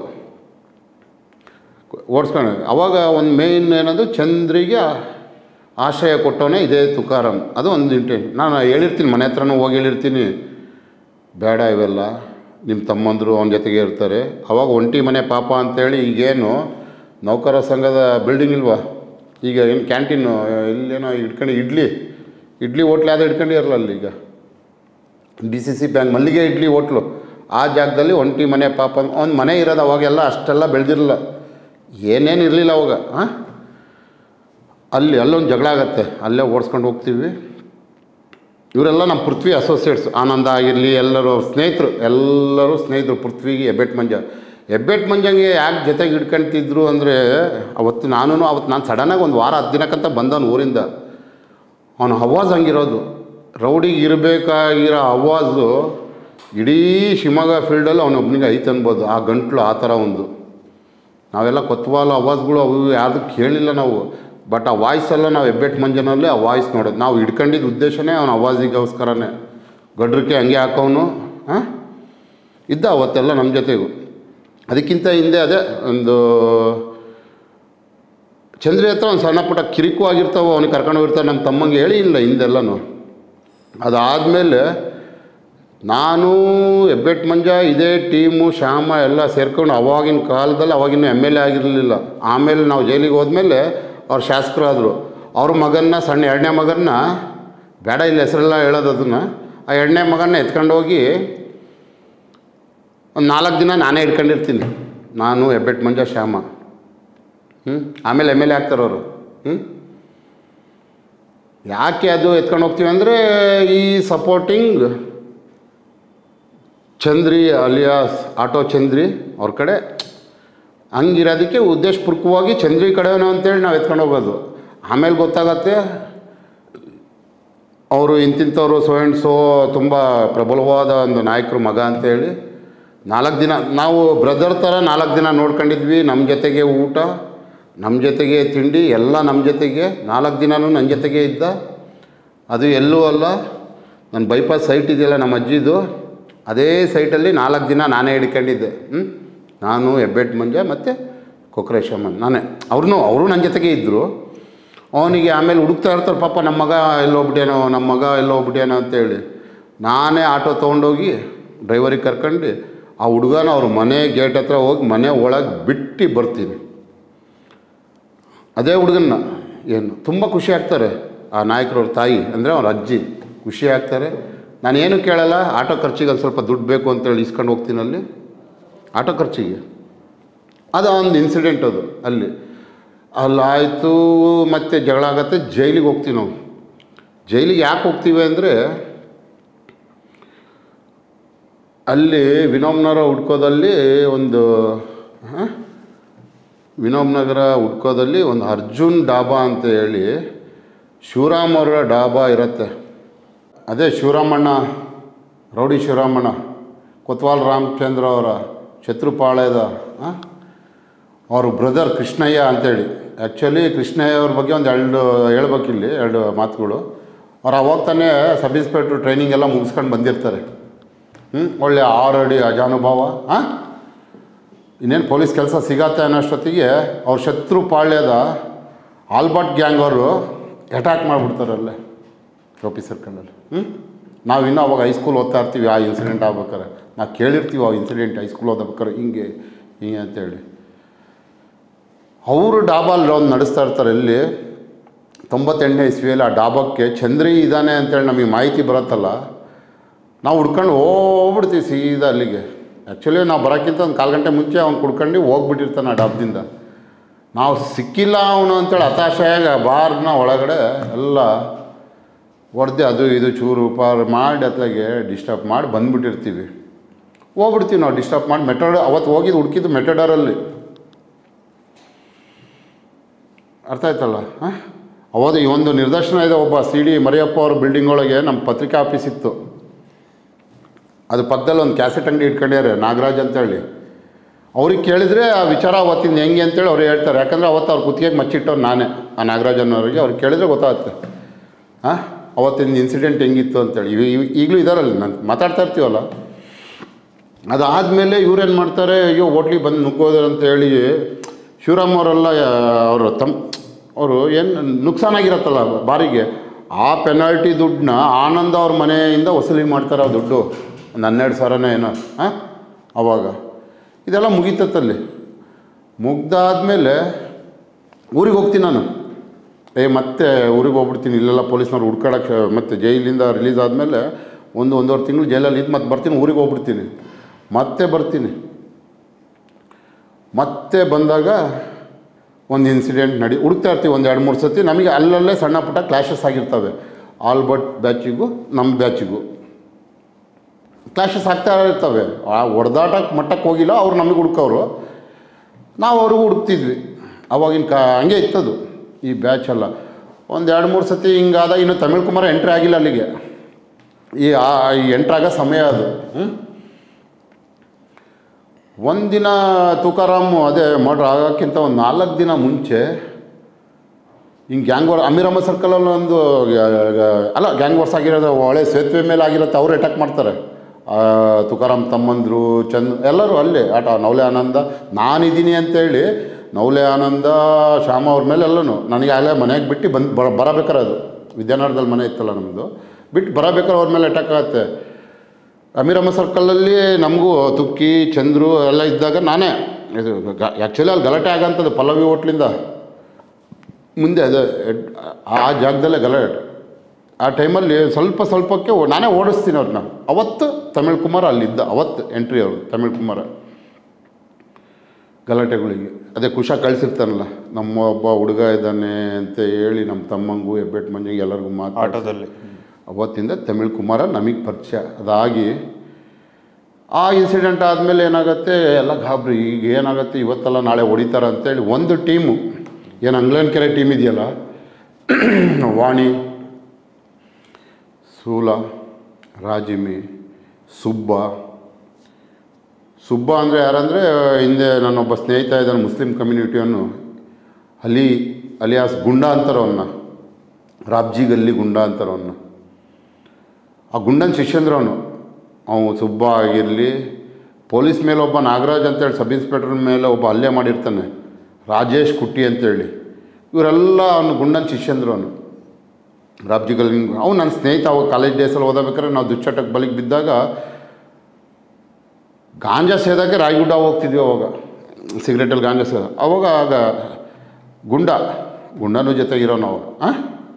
ಓಡಿಸ್ಕೊಂಡು ಅವಾಗ ಒಂದು ಮೇಯ್ನ್ ಏನಂದ್ರೆ ಚಂದ್ರಿಗೆ ಆಶ್ರಯ ಕೊಟ್ಟವನೇ ಇದೇ ತುಕಾರಾಮ್ ಅದು ಒಂದು ಇಂಟೆ ನಾನು ಹೇಳಿರ್ತೀನಿ ಮನೆ ಹತ್ರನೂ ಹೋಗಿ ಹೇಳಿರ್ತೀನಿ ಬೇಡ ಇವೆಲ್ಲ ನಿಮ್ಮ ತಮ್ಮಂದರು ಅವನ ಜೊತೆಗೆ ಇರ್ತಾರೆ ಅವಾಗ ಒಂಟಿ ಮನೆ ಪಾಪ ಅಂತೇಳಿ ಈಗೇನು ನೌಕರ ಸಂಘದ ಬಿಲ್ಡಿಂಗ್ ಇಲ್ವಾ ಈಗ ಏನು ಕ್ಯಾಂಟೀನು ಇಲ್ಲೇನೋ ಇಟ್ಕೊಂಡು ಇಡ್ಲಿ ಇಡ್ಲಿ ಹೋಟ್ಲ್ ಯಾವುದೋ ಇಟ್ಕೊಂಡಿರಲ್ಲ ಅಲ್ಲಿ ಈಗ ಡಿ ಸಿ ಸಿ ಬ್ಯಾಂಕ್ ಮಲ್ಲಿಗೆ ಇಡ್ಲಿ ಹೋಟ್ಲು ಆ ಜಾಗದಲ್ಲಿ ಒಂಟಿ ಮನೆ ಪಾಪ ಒಂದು ಮನೆ ಇರೋದು ಅವಾಗೆಲ್ಲ ಅಷ್ಟೆಲ್ಲ ಬೆಳೆದಿರಲಿಲ್ಲ ಏನೇನು ಇರಲಿಲ್ಲ ಅವಾಗ ಹಾಂ ಅಲ್ಲಿ ಅಲ್ಲೊಂದು ಜಗಳ ಆಗತ್ತೆ ಅಲ್ಲೇ ಓಡಿಸ್ಕೊಂಡು ಹೋಗ್ತೀವಿ ಇವರೆಲ್ಲ ನಮ್ಮ ಪೃಥ್ವಿ ಅಸೋಸಿಯೇಟ್ಸ್ ಆನಂದ ಆಗಿರಲಿ ಎಲ್ಲರೂ ಸ್ನೇಹಿತರು ಎಲ್ಲರೂ ಸ್ನೇಹಿತರು ಪೃಥ್ವಿಗೆ ಹೆಬ್ಬೆಟ್ ಮಂಜ ಹೆಬ್ಬೆಟ್ ಮಂಜಂಗೆ ಯಾಕೆ ಜೊತೆಗೆ ಹಿಡ್ಕೊಂತಿದ್ರು ಅಂದರೆ ಅವತ್ತು ನಾನು ಅವತ್ತು ನಾನು ಸಡನ್ನಾಗಿ ಒಂದು ವಾರ ಹತ್ತು ದಿನಕ್ಕಂತ ಬಂದವನು ಊರಿಂದ ಅವನ ಅವಾಜ್ ಹಂಗಿರೋದು ರೌಡಿಗೆ ಇರಬೇಕಾಗಿರೋ ಅವಾಜು ಇಡೀ ಶಿವಮೊಗ್ಗ ಫೀಲ್ಡಲ್ಲಿ ಅವನೊಬ್ಬನಿಗೆ ಐತೆ ಅನ್ಬೋದು ಆ ಗಂಟ್ಲು ಆ ಥರ ಒಂದು ನಾವೆಲ್ಲ ಕೊತ್ವಾಲ ಅವಾಜ್ಗಳು ಅವು ಯಾರ್ದು ಕೇಳಿಲ್ಲ ನಾವು ಬಟ್ ಆ ವಾಯ್ಸ್ ಎಲ್ಲ ನಾವು ಹೆಬ್ಬೆಟ್ ಮಂಜನಲ್ಲಿ ಆ ವಾಯ್ಸ್ ನೋಡೋದು ನಾವು ಹಿಡ್ಕೊಂಡಿದ್ದ ಉದ್ದೇಶನೇ ಅವನ ಅವಾಜಿಗೋಸ್ಕರನೇ ಗಡ್ರಕ್ಕೆ ಹಂಗೆ ಹಾಕೋನು ಹಾಂ ಇದ್ದ ಅವತ್ತೆಲ್ಲ ನಮ್ಮ ಜೊತೆಗೂ ಅದಕ್ಕಿಂತ ಹಿಂದೆ ಅದೇ ಒಂದು ಚಂದ್ರಿ ಹತ್ರ ಒಂದು ಸಣ್ಣ ಪುಟ್ಟ ಕಿರಿಕು ಆಗಿರ್ತಾವೆ ಅವ್ನಿಗೆ ಕರ್ಕೊಂಡು ಹೋಗಿರ್ತಾರೆ ನಮ್ಮ ತಮ್ಮಂಗೆ ಹೇಳಿ ಇಲ್ಲ ಹಿಂದೆಲ್ಲನೂ ಅದಾದಮೇಲೆ ನಾನು ಹೆಬ್ಬೆಟ್ ಮಂಜ ಇದೇ ಟೀಮು ಶ್ಯಾಮ ಎಲ್ಲ ಸೇರ್ಕೊಂಡು ಅವಾಗಿನ ಕಾಲದಲ್ಲಿ ಅವಾಗಿನ ಎಮ್ ಎಲ್ ಎ ಆಗಿರಲಿಲ್ಲ ಆಮೇಲೆ ನಾವು ಜೈಲಿಗೆ ಹೋದ್ಮೇಲೆ ಅವ್ರು ಶಾಸಕರಾದರು ಅವ್ರ ಮಗನ್ನ ಸಣ್ಣ ಎರಡನೇ ಮಗನ್ನ ಬೇಡ ಇಲ್ಲಿ ಹೆಸರೆಲ್ಲ ಹೇಳೋದು ಅದನ್ನು ಆ ಎರಡನೇ ಮಗನ್ನ ಎತ್ಕೊಂಡು ಹೋಗಿ ಒಂದು ನಾಲ್ಕು ದಿನ ನಾನೇ ಇಟ್ಕೊಂಡಿರ್ತೀನಿ ನಾನು ಹೆಬ್ಬೆಟ್ ಮಂಜ ಶ್ಯಾಮ ಹ್ಞೂ ಆಮೇಲೆ ಎಮ್ ಎಲ್ ಎ ಆಗ್ತಾರೆ ಅವರು ಹ್ಞೂ ಯಾಕೆ ಅದು ಎತ್ಕೊಂಡು ಹೋಗ್ತೀವಿ ಅಂದರೆ ಈ supporting Chandri alias auto Chandri ಅವ್ರ ಕಡೆ ಹಂಗಿರೋದಕ್ಕೆ ಉದ್ದೇಶಪೂರ್ವಕವಾಗಿ ಚಂದ್ರಿ ಕಡೆನೋ ಅಂತೇಳಿ ನಾವು ಎತ್ಕೊಂಡು ಹೋಗೋದು ಆಮೇಲೆ ಗೊತ್ತಾಗತ್ತೆ ಅವರು ಇಂತಿಂಥವ್ರು ಸೊ ಆ್ಯಂಡ್ ಸೋ ತುಂಬ ಪ್ರಬಲವಾದ ಒಂದು ನಾಯಕರು ಮಗ ಅಂತೇಳಿ ನಾಲ್ಕು ದಿನ ನಾವು ಬ್ರದರ್ ಥರ ನಾಲ್ಕು ದಿನ ನೋಡ್ಕೊಂಡಿದ್ವಿ ನಮ್ಮ ಜೊತೆಗೆ ಊಟ ನಮ್ಮ ಜೊತೆಗೆ ತಿಂಡಿ ಎಲ್ಲ ನಮ್ಮ ಜೊತೆಗೆ ನಾಲ್ಕು ದಿನವೂ ನನ್ನ ಜೊತೆಗೆ ಇದ್ದ ಅದು ಎಲ್ಲೂ ಅಲ್ಲ ನನ್ನ ಬೈಪಾಸ್ ಸೈಟ್ ಇದೆಯಲ್ಲ ನಮ್ಮ ಅಜ್ಜಿದು ಅದೇ ಸೈಟಲ್ಲಿ ನಾಲ್ಕು ದಿನ ನಾನೇ ಹಿಡ್ಕೊಂಡಿದ್ದೆ ಹ್ಞೂ ನಾನು ಹೆಬ್ಬೆಟ್ ಮಂಜ ಮತ್ತು ಕೊಕ್ರೇಶಮ್ಮನ್ ನಾನೇ ಅವ್ರನ್ನೂ ಅವರು ನನ್ನ ಜೊತೆಗೆ ಇದ್ದರು ಅವನಿಗೆ ಆಮೇಲೆ ಹುಡುಕ್ತಾ ಇರ್ತಾರೆ ಪಾಪ ನಮ್ಮ ಮಗ ಎಲ್ಲೋಗ್ಬಿಟ್ಟೇನೋ ನಮ್ಮ ಮಗ ಎಲ್ಲೋಗ್ಬಿಟ್ಟೇನೋ ಅಂತೇಳಿ ನಾನೇ ಆಟೋ ತೊಗೊಂಡೋಗಿ ಡ್ರೈವರಿಗೆ ಕರ್ಕೊಂಡು ಆ ಹುಡುಗನ ಅವ್ರ ಮನೆ ಗೇಟ್ ಹತ್ರ ಹೋಗಿ ಮನೆ ಒಳಗೆ ಬಿಟ್ಟು ಬರ್ತೀನಿ ಅದೇ ಹುಡುಗನ್ನ ಏನು ತುಂಬ ಖುಷಿ ಆಗ್ತಾರೆ ಆ ನಾಯಕರವ್ರ ತಾಯಿ ಅಂದರೆ ಅವ್ರ ಅಜ್ಜಿ ಖುಷಿ ಆಗ್ತಾರೆ ನಾನು ಏನು ಕೇಳಲ್ಲ ಆಟೋ ಖರ್ಚಿಗೆ ಒಂದು ಸ್ವಲ್ಪ ದುಡ್ಡು ಬೇಕು ಅಂತೇಳಿ ಇಸ್ಕೊಂಡು ಹೋಗ್ತೀನಿ ಅಲ್ಲಿ ಆಟೋ ಖರ್ಚಿಗೆ ಅದು ಒಂದು ಇನ್ಸಿಡೆಂಟ್ ಅದು ಅಲ್ಲಿ ಅಲ್ಲಾಯಿತು ಮತ್ತೆ ಜಗಳ ಆಗತ್ತೆ ಜೈಲಿಗೆ ಹೋಗ್ತೀವಿ ನಾವು ಜೈಲಿಗೆ ಯಾಕೆ ಹೋಗ್ತೀವಿ ಅಂದರೆ ಅಲ್ಲಿ ವಿನೋಮ್ನಗರ ಹುಡ್ಕೋದಲ್ಲಿ ಒಂದು ಹಾಂ ವಿನೋಮ್ನಗರ ಹುಡ್ಕೋದಲ್ಲಿ ಒಂದು ಅರ್ಜುನ್ ಡಾಬಾ ಅಂತ ಹೇಳಿ ಶಿವರಾಮ್ ಅವರ ಡಾಬಾ ಇರುತ್ತೆ ಅದೇ ಶಿವರಾಮಣ್ಣ ರೌಡಿ ಶಿವರಾಮಣ್ಣ ಕೊತ್ವಾಲ್ ರಾಮಚಂದ್ರ ಅವರ ಶತ್ರುಪಾಳ್ಯದ ಆ? ಅವ್ರ ಬ್ರದರ್ ಕೃಷ್ಣಯ್ಯ ಅಂತೇಳಿ ಆ್ಯಕ್ಚುಲಿ ಕೃಷ್ಣಯ್ಯ ಅವ್ರ ಬಗ್ಗೆ ಒಂದು ಎರಡು ಹೇಳ್ಬೇಕಿಲ್ಲಿ ಎರಡು ಮಾತುಗಳು ಅವ್ರು ಅವಾಗ ತಾನೇ ಸಬ್ ಇನ್ಸ್ಪೆಕ್ಟ್ರ್ ಟ್ರೈನಿಂಗ್ ಎಲ್ಲ ಮುಗಿಸ್ಕೊಂಡು ಬಂದಿರ್ತಾರೆ ಹ್ಞೂ ಒಳ್ಳೆ ಆರಡಿ ಅಜಾನುಭಾವ ಹಾಂ ಇನ್ನೇನು ಪೊಲೀಸ್ ಕೆಲಸ ಸಿಗತ್ತೆ ಅನ್ನೋಷ್ಟೊತ್ತಿಗೆ ಅವ್ರ ಶತ್ರು ಪಾಳ್ಯದ ಆಲ್ಬರ್ಟ್ ಗ್ಯಾಂಗ್ ಅವರು ಅಟ್ಯಾಕ್ ಮಾಡಿಬಿಡ್ತಾರೆ ಅಲ್ಲೇ ಗೋಪಿ ಸರ್ಕಲಲ್ಲಿ ಹ್ಞೂ ನಾವು ಇನ್ನೂ ಅವಾಗ ಹೈಸ್ಕೂಲ್ ಓದ್ತಾ ಇರ್ತೀವಿ ಆ ಇನ್ಸಿಡೆಂಟ್ ಆಗ್ಬೇಕಾರೆ ನಾವು ಕೇಳಿರ್ತೀವಿ ಆ ಇನ್ಸಿಡೆಂಟ್ ಹೈಸ್ಕೂಲ್ ಓದಬೇಕಾರೆ ಹಿಂಗೆ ಹಿಂಗೆ ಅಂತೇಳಿ ಅವರು ಡಾಬಾಲ್ಲಿ ಒಂದು ನಡೆಸ್ತಾ ಇರ್ತಾರೆ ಇಲ್ಲಿ ತೊಂಬತ್ತೆಂಟನೇ ಇಸ್ವಿಯಲ್ಲಿ ಆ ಡಾಬಾಕ್ಕೆ ಚಂದ್ರಿ ಇದ್ದಾನೆ ಅಂತೇಳಿ ನಮಗೆ ಮಾಹಿತಿ ಬರುತ್ತಲ್ಲ ನಾವು ಹುಡ್ಕೊಂಡು ಹೋಗ್ಬಿಡ್ತೀವಿ ಸೀದಾ ಅಲ್ಲಿಗೆ ಆ್ಯಕ್ಚುಲಿ ನಾವು ಬರೋಕ್ಕಿಂತ ಒಂದು ಕಾಲು ಗಂಟೆ ಮುಂಚೆ ಅವ್ನು ಕುಡ್ಕೊಂಡು ಹೋಗ್ಬಿಟ್ಟಿರ್ತಾನೆ ಆ ಡಾಬ್ದಿಂದ ನಾವು ಸಿಕ್ಕಿಲ್ಲ ಅವನು ಅಂತೇಳಿ ಹತಾಶೆಯಾಗ ಬಾರ್ನ ಒಳಗಡೆ ಎಲ್ಲ ಹೊಡೆದು ಅದು ಇದು ಚೂರು ಪಾರು ಮಾಡಿ ಅತ್ಲಾಗೆ ಡಿಸ್ಟರ್ಬ್ ಮಾಡಿ ಬಂದುಬಿಟ್ಟಿರ್ತೀವಿ ಹೋಗ್ಬಿಡ್ತೀವಿ ನಾವು ಡಿಸ್ಟರ್ಬ್ ಮಾಡಿ ಮೆಟೋಡ ಅವತ್ತು ಹೋಗಿದ್ದು ಹುಡುಕಿದ್ದು ಮೆಟೋಡರಲ್ಲಿ ಅರ್ಥ ಆಯ್ತಲ್ಲ ಹಾಂ ಅವತ್ತು ಈ ಒಂದು ನಿದರ್ಶನ ಇದೆ ಒಬ್ಬ ಸಿ ಡಿ ಮರಿಯಪ್ಪ ಅವ್ರ ಬಿಲ್ಡಿಂಗ್ ಒಳಗೆ ನಮ್ಮ ಪತ್ರಿಕಾ ಆಫೀಸ್ ಇತ್ತು ಅದು ಪಕ್ಕದಲ್ಲಿ ಒಂದು ಕ್ಯಾಸೆಟ್ ಅಂಗಡಿ ಇಟ್ಕೊಂಡಿದ್ದಾರೆ ನಾಗರಾಜ್ ಅಂತೇಳಿ ಅವ್ರಿಗೆ ಕೇಳಿದರೆ ಆ ವಿಚಾರ ಅವತ್ತಿಂದ ಹೆಂಗೆ ಅಂತೇಳಿ ಅವ್ರು ಹೇಳ್ತಾರೆ ಯಾಕಂದರೆ ಅವತ್ತು ಅವ್ರು ಕುತ್ತಿಗೆಗೆ ಮಚ್ಚಿಟ್ಟವ್ರು ನಾನೇ ಆ ನಾಗರಾಜ್ ಅನ್ನೋರಿಗೆ ಅವ್ರಿಗೆ ಕೇಳಿದ್ರೆ ಗೊತ್ತಾಗುತ್ತೆ ಹಾಂ ಅವತ್ತಿನ ಇನ್ಸಿಡೆಂಟ್ ಹೆಂಗಿತ್ತು ಅಂತೇಳಿ ಇವ್- ಇವ್- ಈಗಲೂ ಇದಾರಲ್ಲ ನಾನು ಮಾತಾಡ್ತಾ ಇರ್ತೀವಲ್ಲ ಅದಾದಮೇಲೆ ಇವ್ರೇನು ಮಾಡ್ತಾರೆ ಅಯ್ಯೋ ಹೋಟ್ಲಿಗೆ ಬಂದು ನುಗ್ಗೋದ್ರು ಅಂತೇಳಿ ಶಿವರಾಮ್ ಅವರೆಲ್ಲ ಅವರು ತಮ್ ಅವರು ಏನು ನುಕ್ಸಾನಾಗಿರತ್ತಲ್ಲ ಬಾರಿಗೆ ಆ ಪೆನಾಲ್ಟಿ ದುಡ್ಡನ್ನ ಆನಂದ ಅವ್ರ ಮನೆಯಿಂದ ವಸೂಲಿ ಮಾಡ್ತಾರೆ ಆ ದುಡ್ಡು ಒಂದು ಹನ್ನೆರಡು ಸಾವಿರನೇ ಏನೋ ಹಾಂ ಅವಾಗ ಇದೆಲ್ಲ ಮುಗೀತತ್ತಲ್ಲಿ ಮುಗ್ದಾದ್ಮೇಲೆ ಊರಿಗೆ ಹೋಗ್ತೀನಿ ನಾನು ಏ ಮತ್ತೆ ಊರಿಗೆ ಹೋಗ್ಬಿಡ್ತೀನಿ ಇಲ್ಲೆಲ್ಲ ಪೊಲೀಸ್ನವ್ರು ಹುಡ್ಕೊಳಕ್ಕೆ ಮತ್ತೆ ಜೈಲಿಂದ ರಿಲೀಸ್ ಆದಮೇಲೆ ಒಂದು ಒಂದೂವರೆ ತಿಂಗಳು ಜೈಲಲ್ಲಿ ಇದ್ದು ಮತ್ತೆ ಬರ್ತೀನಿ ಊರಿಗೆ ಹೋಗ್ಬಿಡ್ತೀನಿ ಮತ್ತೆ ಬರ್ತೀನಿ ಮತ್ತೆ ಬಂದಾಗ ಒಂದು ಇನ್ಸಿಡೆಂಟ್ ನಡಿ ಹುಡುಕ್ತಾ ಇರ್ತೀವಿ ಒಂದು ಎರಡು ಮೂರು ಸತಿ ನಮಗೆ ಅಲ್ಲಲ್ಲೇ ಸಣ್ಣ ಪುಟ್ಟ ಕ್ಲಾಶಸ್ ಆಗಿರ್ತವೆ ಆಲ್ಬರ್ಟ್ ಬ್ಯಾಚಿಗೂ ನಮ್ಮ ಬ್ಯಾಚಿಗೂ ಕ್ಲಾಶಸ್ ಆಗ್ತಾ ಇರ್ತವೆ ಆ ಹೊಡೆದಾಟಕ್ಕೆ ಮಟ್ಟಕ್ಕೆ ಹೋಗಿಲ್ಲ ಅವ್ರು ನಮಗೆ ಹುಡ್ಕೋರು ನಾವು ಅವ್ರಿಗೂ ಹುಡುಕ್ತಿದ್ವಿ ಅವಾಗಿನ ಕಾ ಹಂಗೆ ಇತ್ತದು ಈ ಬ್ಯಾಚ್ ಎಲ್ಲ ಒಂದು ಎರಡು ಮೂರು ಸತಿ ಹಿಂಗಾದ ಇನ್ನು ತಮಿಳ್ ಕುಮಾರ ಎಂಟ್ರಿ ಆಗಿಲ್ಲ ಅಲ್ಲಿಗೆ ಈ ಆ ಈ ಎಂಟ್ರಾಗ ಸಮಯ ಅದು ಹ್ಞೂ ಒಂದಿನ ತುಕಾರಾಮ್ ಅದೇ ಮರ್ಡ್ರ್ ಆಗೋಕ್ಕಿಂತ ಒಂದು ನಾಲ್ಕು ದಿನ ಮುಂಚೆ ಹಿಂಗೆ ಗ್ಯಾಂಗ್ ವಾರ್ ಅಮೀರ್ ಅಹಮದ್ ಸರ್ಕಲಲ್ಲಿ ಒಂದು ಗ- ಗ- ಅಲ್ಲ ಗ್ಯಾಂಗ್ ವಾರ್ಸ್ ಆಗಿರೋದು ಒಳ್ಳೆ ಸೇತುವೆ ಮೇಲೆ ಆಗಿರುತ್ತೆ ಅವ್ರು ಅಟ್ಯಾಕ್ ಮಾಡ್ತಾರೆ ಆ, ತುಕಾರಾಮ್ ತಮ್ಮಂದರು ಚಂದ್ ಎಲ್ಲರೂ ಅಲ್ಲೇ ಆಟ ನವಲೆ ಆನಂದ ನಾನಿದ್ದೀನಿ ಅಂತೇಳಿ ನವಲೆ ಆನಂದ ಶ್ಯಾಮ ಅವ್ರ ಮೇಲೆ ಎಲ್ಲನೂ ನನಗೆ ಅಲ್ಲೇ ಮನೆಗೆ ಬಿಟ್ಟು ಬಂದು ಬರ ಬರಬೇಕಾರೆ ಅದು ವಿದ್ಯಾನಗರದಲ್ಲಿ ಮನೆ ಇತ್ತಲ್ಲ ನಮ್ಮದು ಬಿಟ್ಟು ಬರಬೇಕಾರೆ ಅವ್ರ ಮೇಲೆ ಅಟ್ಯಾಕ್ ಆಗುತ್ತೆ ಅಮೀರ್ ಅಹಮದ್ ಸರ್ಕಲಲ್ಲಿ ನಮಗೂ ತುಕ್ಕಿ ಚಂದ್ರು ಎಲ್ಲ ಇದ್ದಾಗ ನಾನೇ ಇದು ಆ್ಯಕ್ಚುಲಿ ಅಲ್ಲಿ ಗಲಾಟೆ ಆಗಂಥದ್ದು ಪಲ್ಲವಿ ಹೋಟ್ಲಿಂದ ಮುಂದೆ ಅದು ಎಡ್- ಆ ಜಾಗದಲ್ಲೇ ಗಲಾಟೆ ಆ ಟೈಮಲ್ಲಿ ಸ್ವಲ್ಪ ಸ್ವಲ್ಪಕ್ಕೆ ಓ- ನಾನೇ ಓಡಿಸ್ತೀನಿ ಅವ್ರನ್ನ ಅವತ್ತು ತಮಿಳ್ ಕುಮಾರ್ ಅಲ್ಲಿದ್ದ ಅವತ್ತು ಎಂಟ್ರಿ ಅವರು ತಮಿಳ್ ಕುಮಾರ ಗಲಾಟೆಗಳಿಗೆ ಅದೇ ಕುಶ ಕಳಿಸಿರ್ತಾನಲ್ಲ ನಮ್ಮ ಒಬ್ಬ ಹುಡುಗ ಇದ್ದಾನೆ ಅಂತ ಹೇಳಿ ನಮ್ಮ ತಮ್ಮಂಗೂ ಹೆಬ್ಬೆಟ್ ಮಂಜಿಗೆ ಎಲ್ಲರಿಗೂ ಮಾತಾಡಿ ಆಟೋದಲ್ಲಿ ಅವತ್ತಿಂದ ತಮಿಳ್ ಕುಮಾರ ನಮಗೆ ಪರಿಚಯ ಅದಾಗಿ ಆ ಇನ್ಸಿಡೆಂಟ್ ಆದಮೇಲೆ ಏನಾಗುತ್ತೆ ಎಲ್ಲ ಗಾಬರಿ ಈಗ ಏನಾಗುತ್ತೆ ಇವತ್ತೆಲ್ಲ ನಾಳೆ ಹೊಡಿತಾರೆ ಅಂತೇಳಿ ಒಂದು ಟೀಮು ಏನು ಅಂಗ್ಲನ್ ಕೆರೆ ಟೀಮ್ ಇದೆಯಲ್ಲ ವಾಣಿ ಸೂಲ ರಾಜಿಮಿ ಸುಬ್ಬ ಸುಬ್ಬ ಅಂದರೆ ಯಾರಂದರೆ ಹಿಂದೆ ನನ್ನೊಬ್ಬ ಸ್ನೇಹಿತ ಇದ್ದಾನೆ ಮುಸ್ಲಿಂ ಕಮ್ಯುನಿಟಿಯನ್ನು ಅಲಿ ಅಲಿಯಾಸ್ ಗುಂಡ ಅಂತಾರೆ ಅವನ್ನ ರಾಬ್ಜಿ ಗಲ್ಲಿ ಗುಂಡ ಅಂತಾರೆ ಅವನ್ನ ಆ ಗುಂಡನ ಶಿಷ್ಯಂದ್ರ ಅವನು ಅವನು ಸುಬ್ಬ ಆಗಿರಲಿ ಪೊಲೀಸ್ ಮೇಲೆ ಒಬ್ಬ ನಾಗರಾಜ್ ಅಂತೇಳಿ ಸಬ್ ಇನ್ಸ್ಪೆಕ್ಟರ್ ಮೇಲೆ ಒಬ್ಬ ಹಲ್ಲೆ ಮಾಡಿರ್ತಾನೆ ರಾಜೇಶ್ ಕುಟ್ಟಿ ಅಂತೇಳಿ ಇವರೆಲ್ಲ ಅವನು ಗುಂಡನ ಶಿಷ್ಯಂದ್ರು ಅವನು ರಾಬ್ಜಿಗಲ್ ಅವ್ನು ನನ್ನ ಸ್ನೇಹಿತ ಅವಾಗ ಕಾಲೇಜ್ ಡೇಸಲ್ಲಿ ಓದಬೇಕಾದ್ರೆ ನಾವು ದುಶ್ಚಟಕ್ಕೆ ಬಲಿಗೆ ಬಿದ್ದಾಗ ಗಾಂಜಾ ಸೇದಕ್ಕೆ ರಾಯಗುಡ್ಡ ಹೋಗ್ತಿದ್ವಿ ಅವಾಗ ಸಿಗರೇಟಲ್ಲಿ ಗಾಂಜಾ ಸೇದ ಅವಾಗ ಆಗ ಗುಂಡ ಗುಂಡನೂ ಜೊತೆಗಿರೋನು ಅವಾಗ ಹಾಂ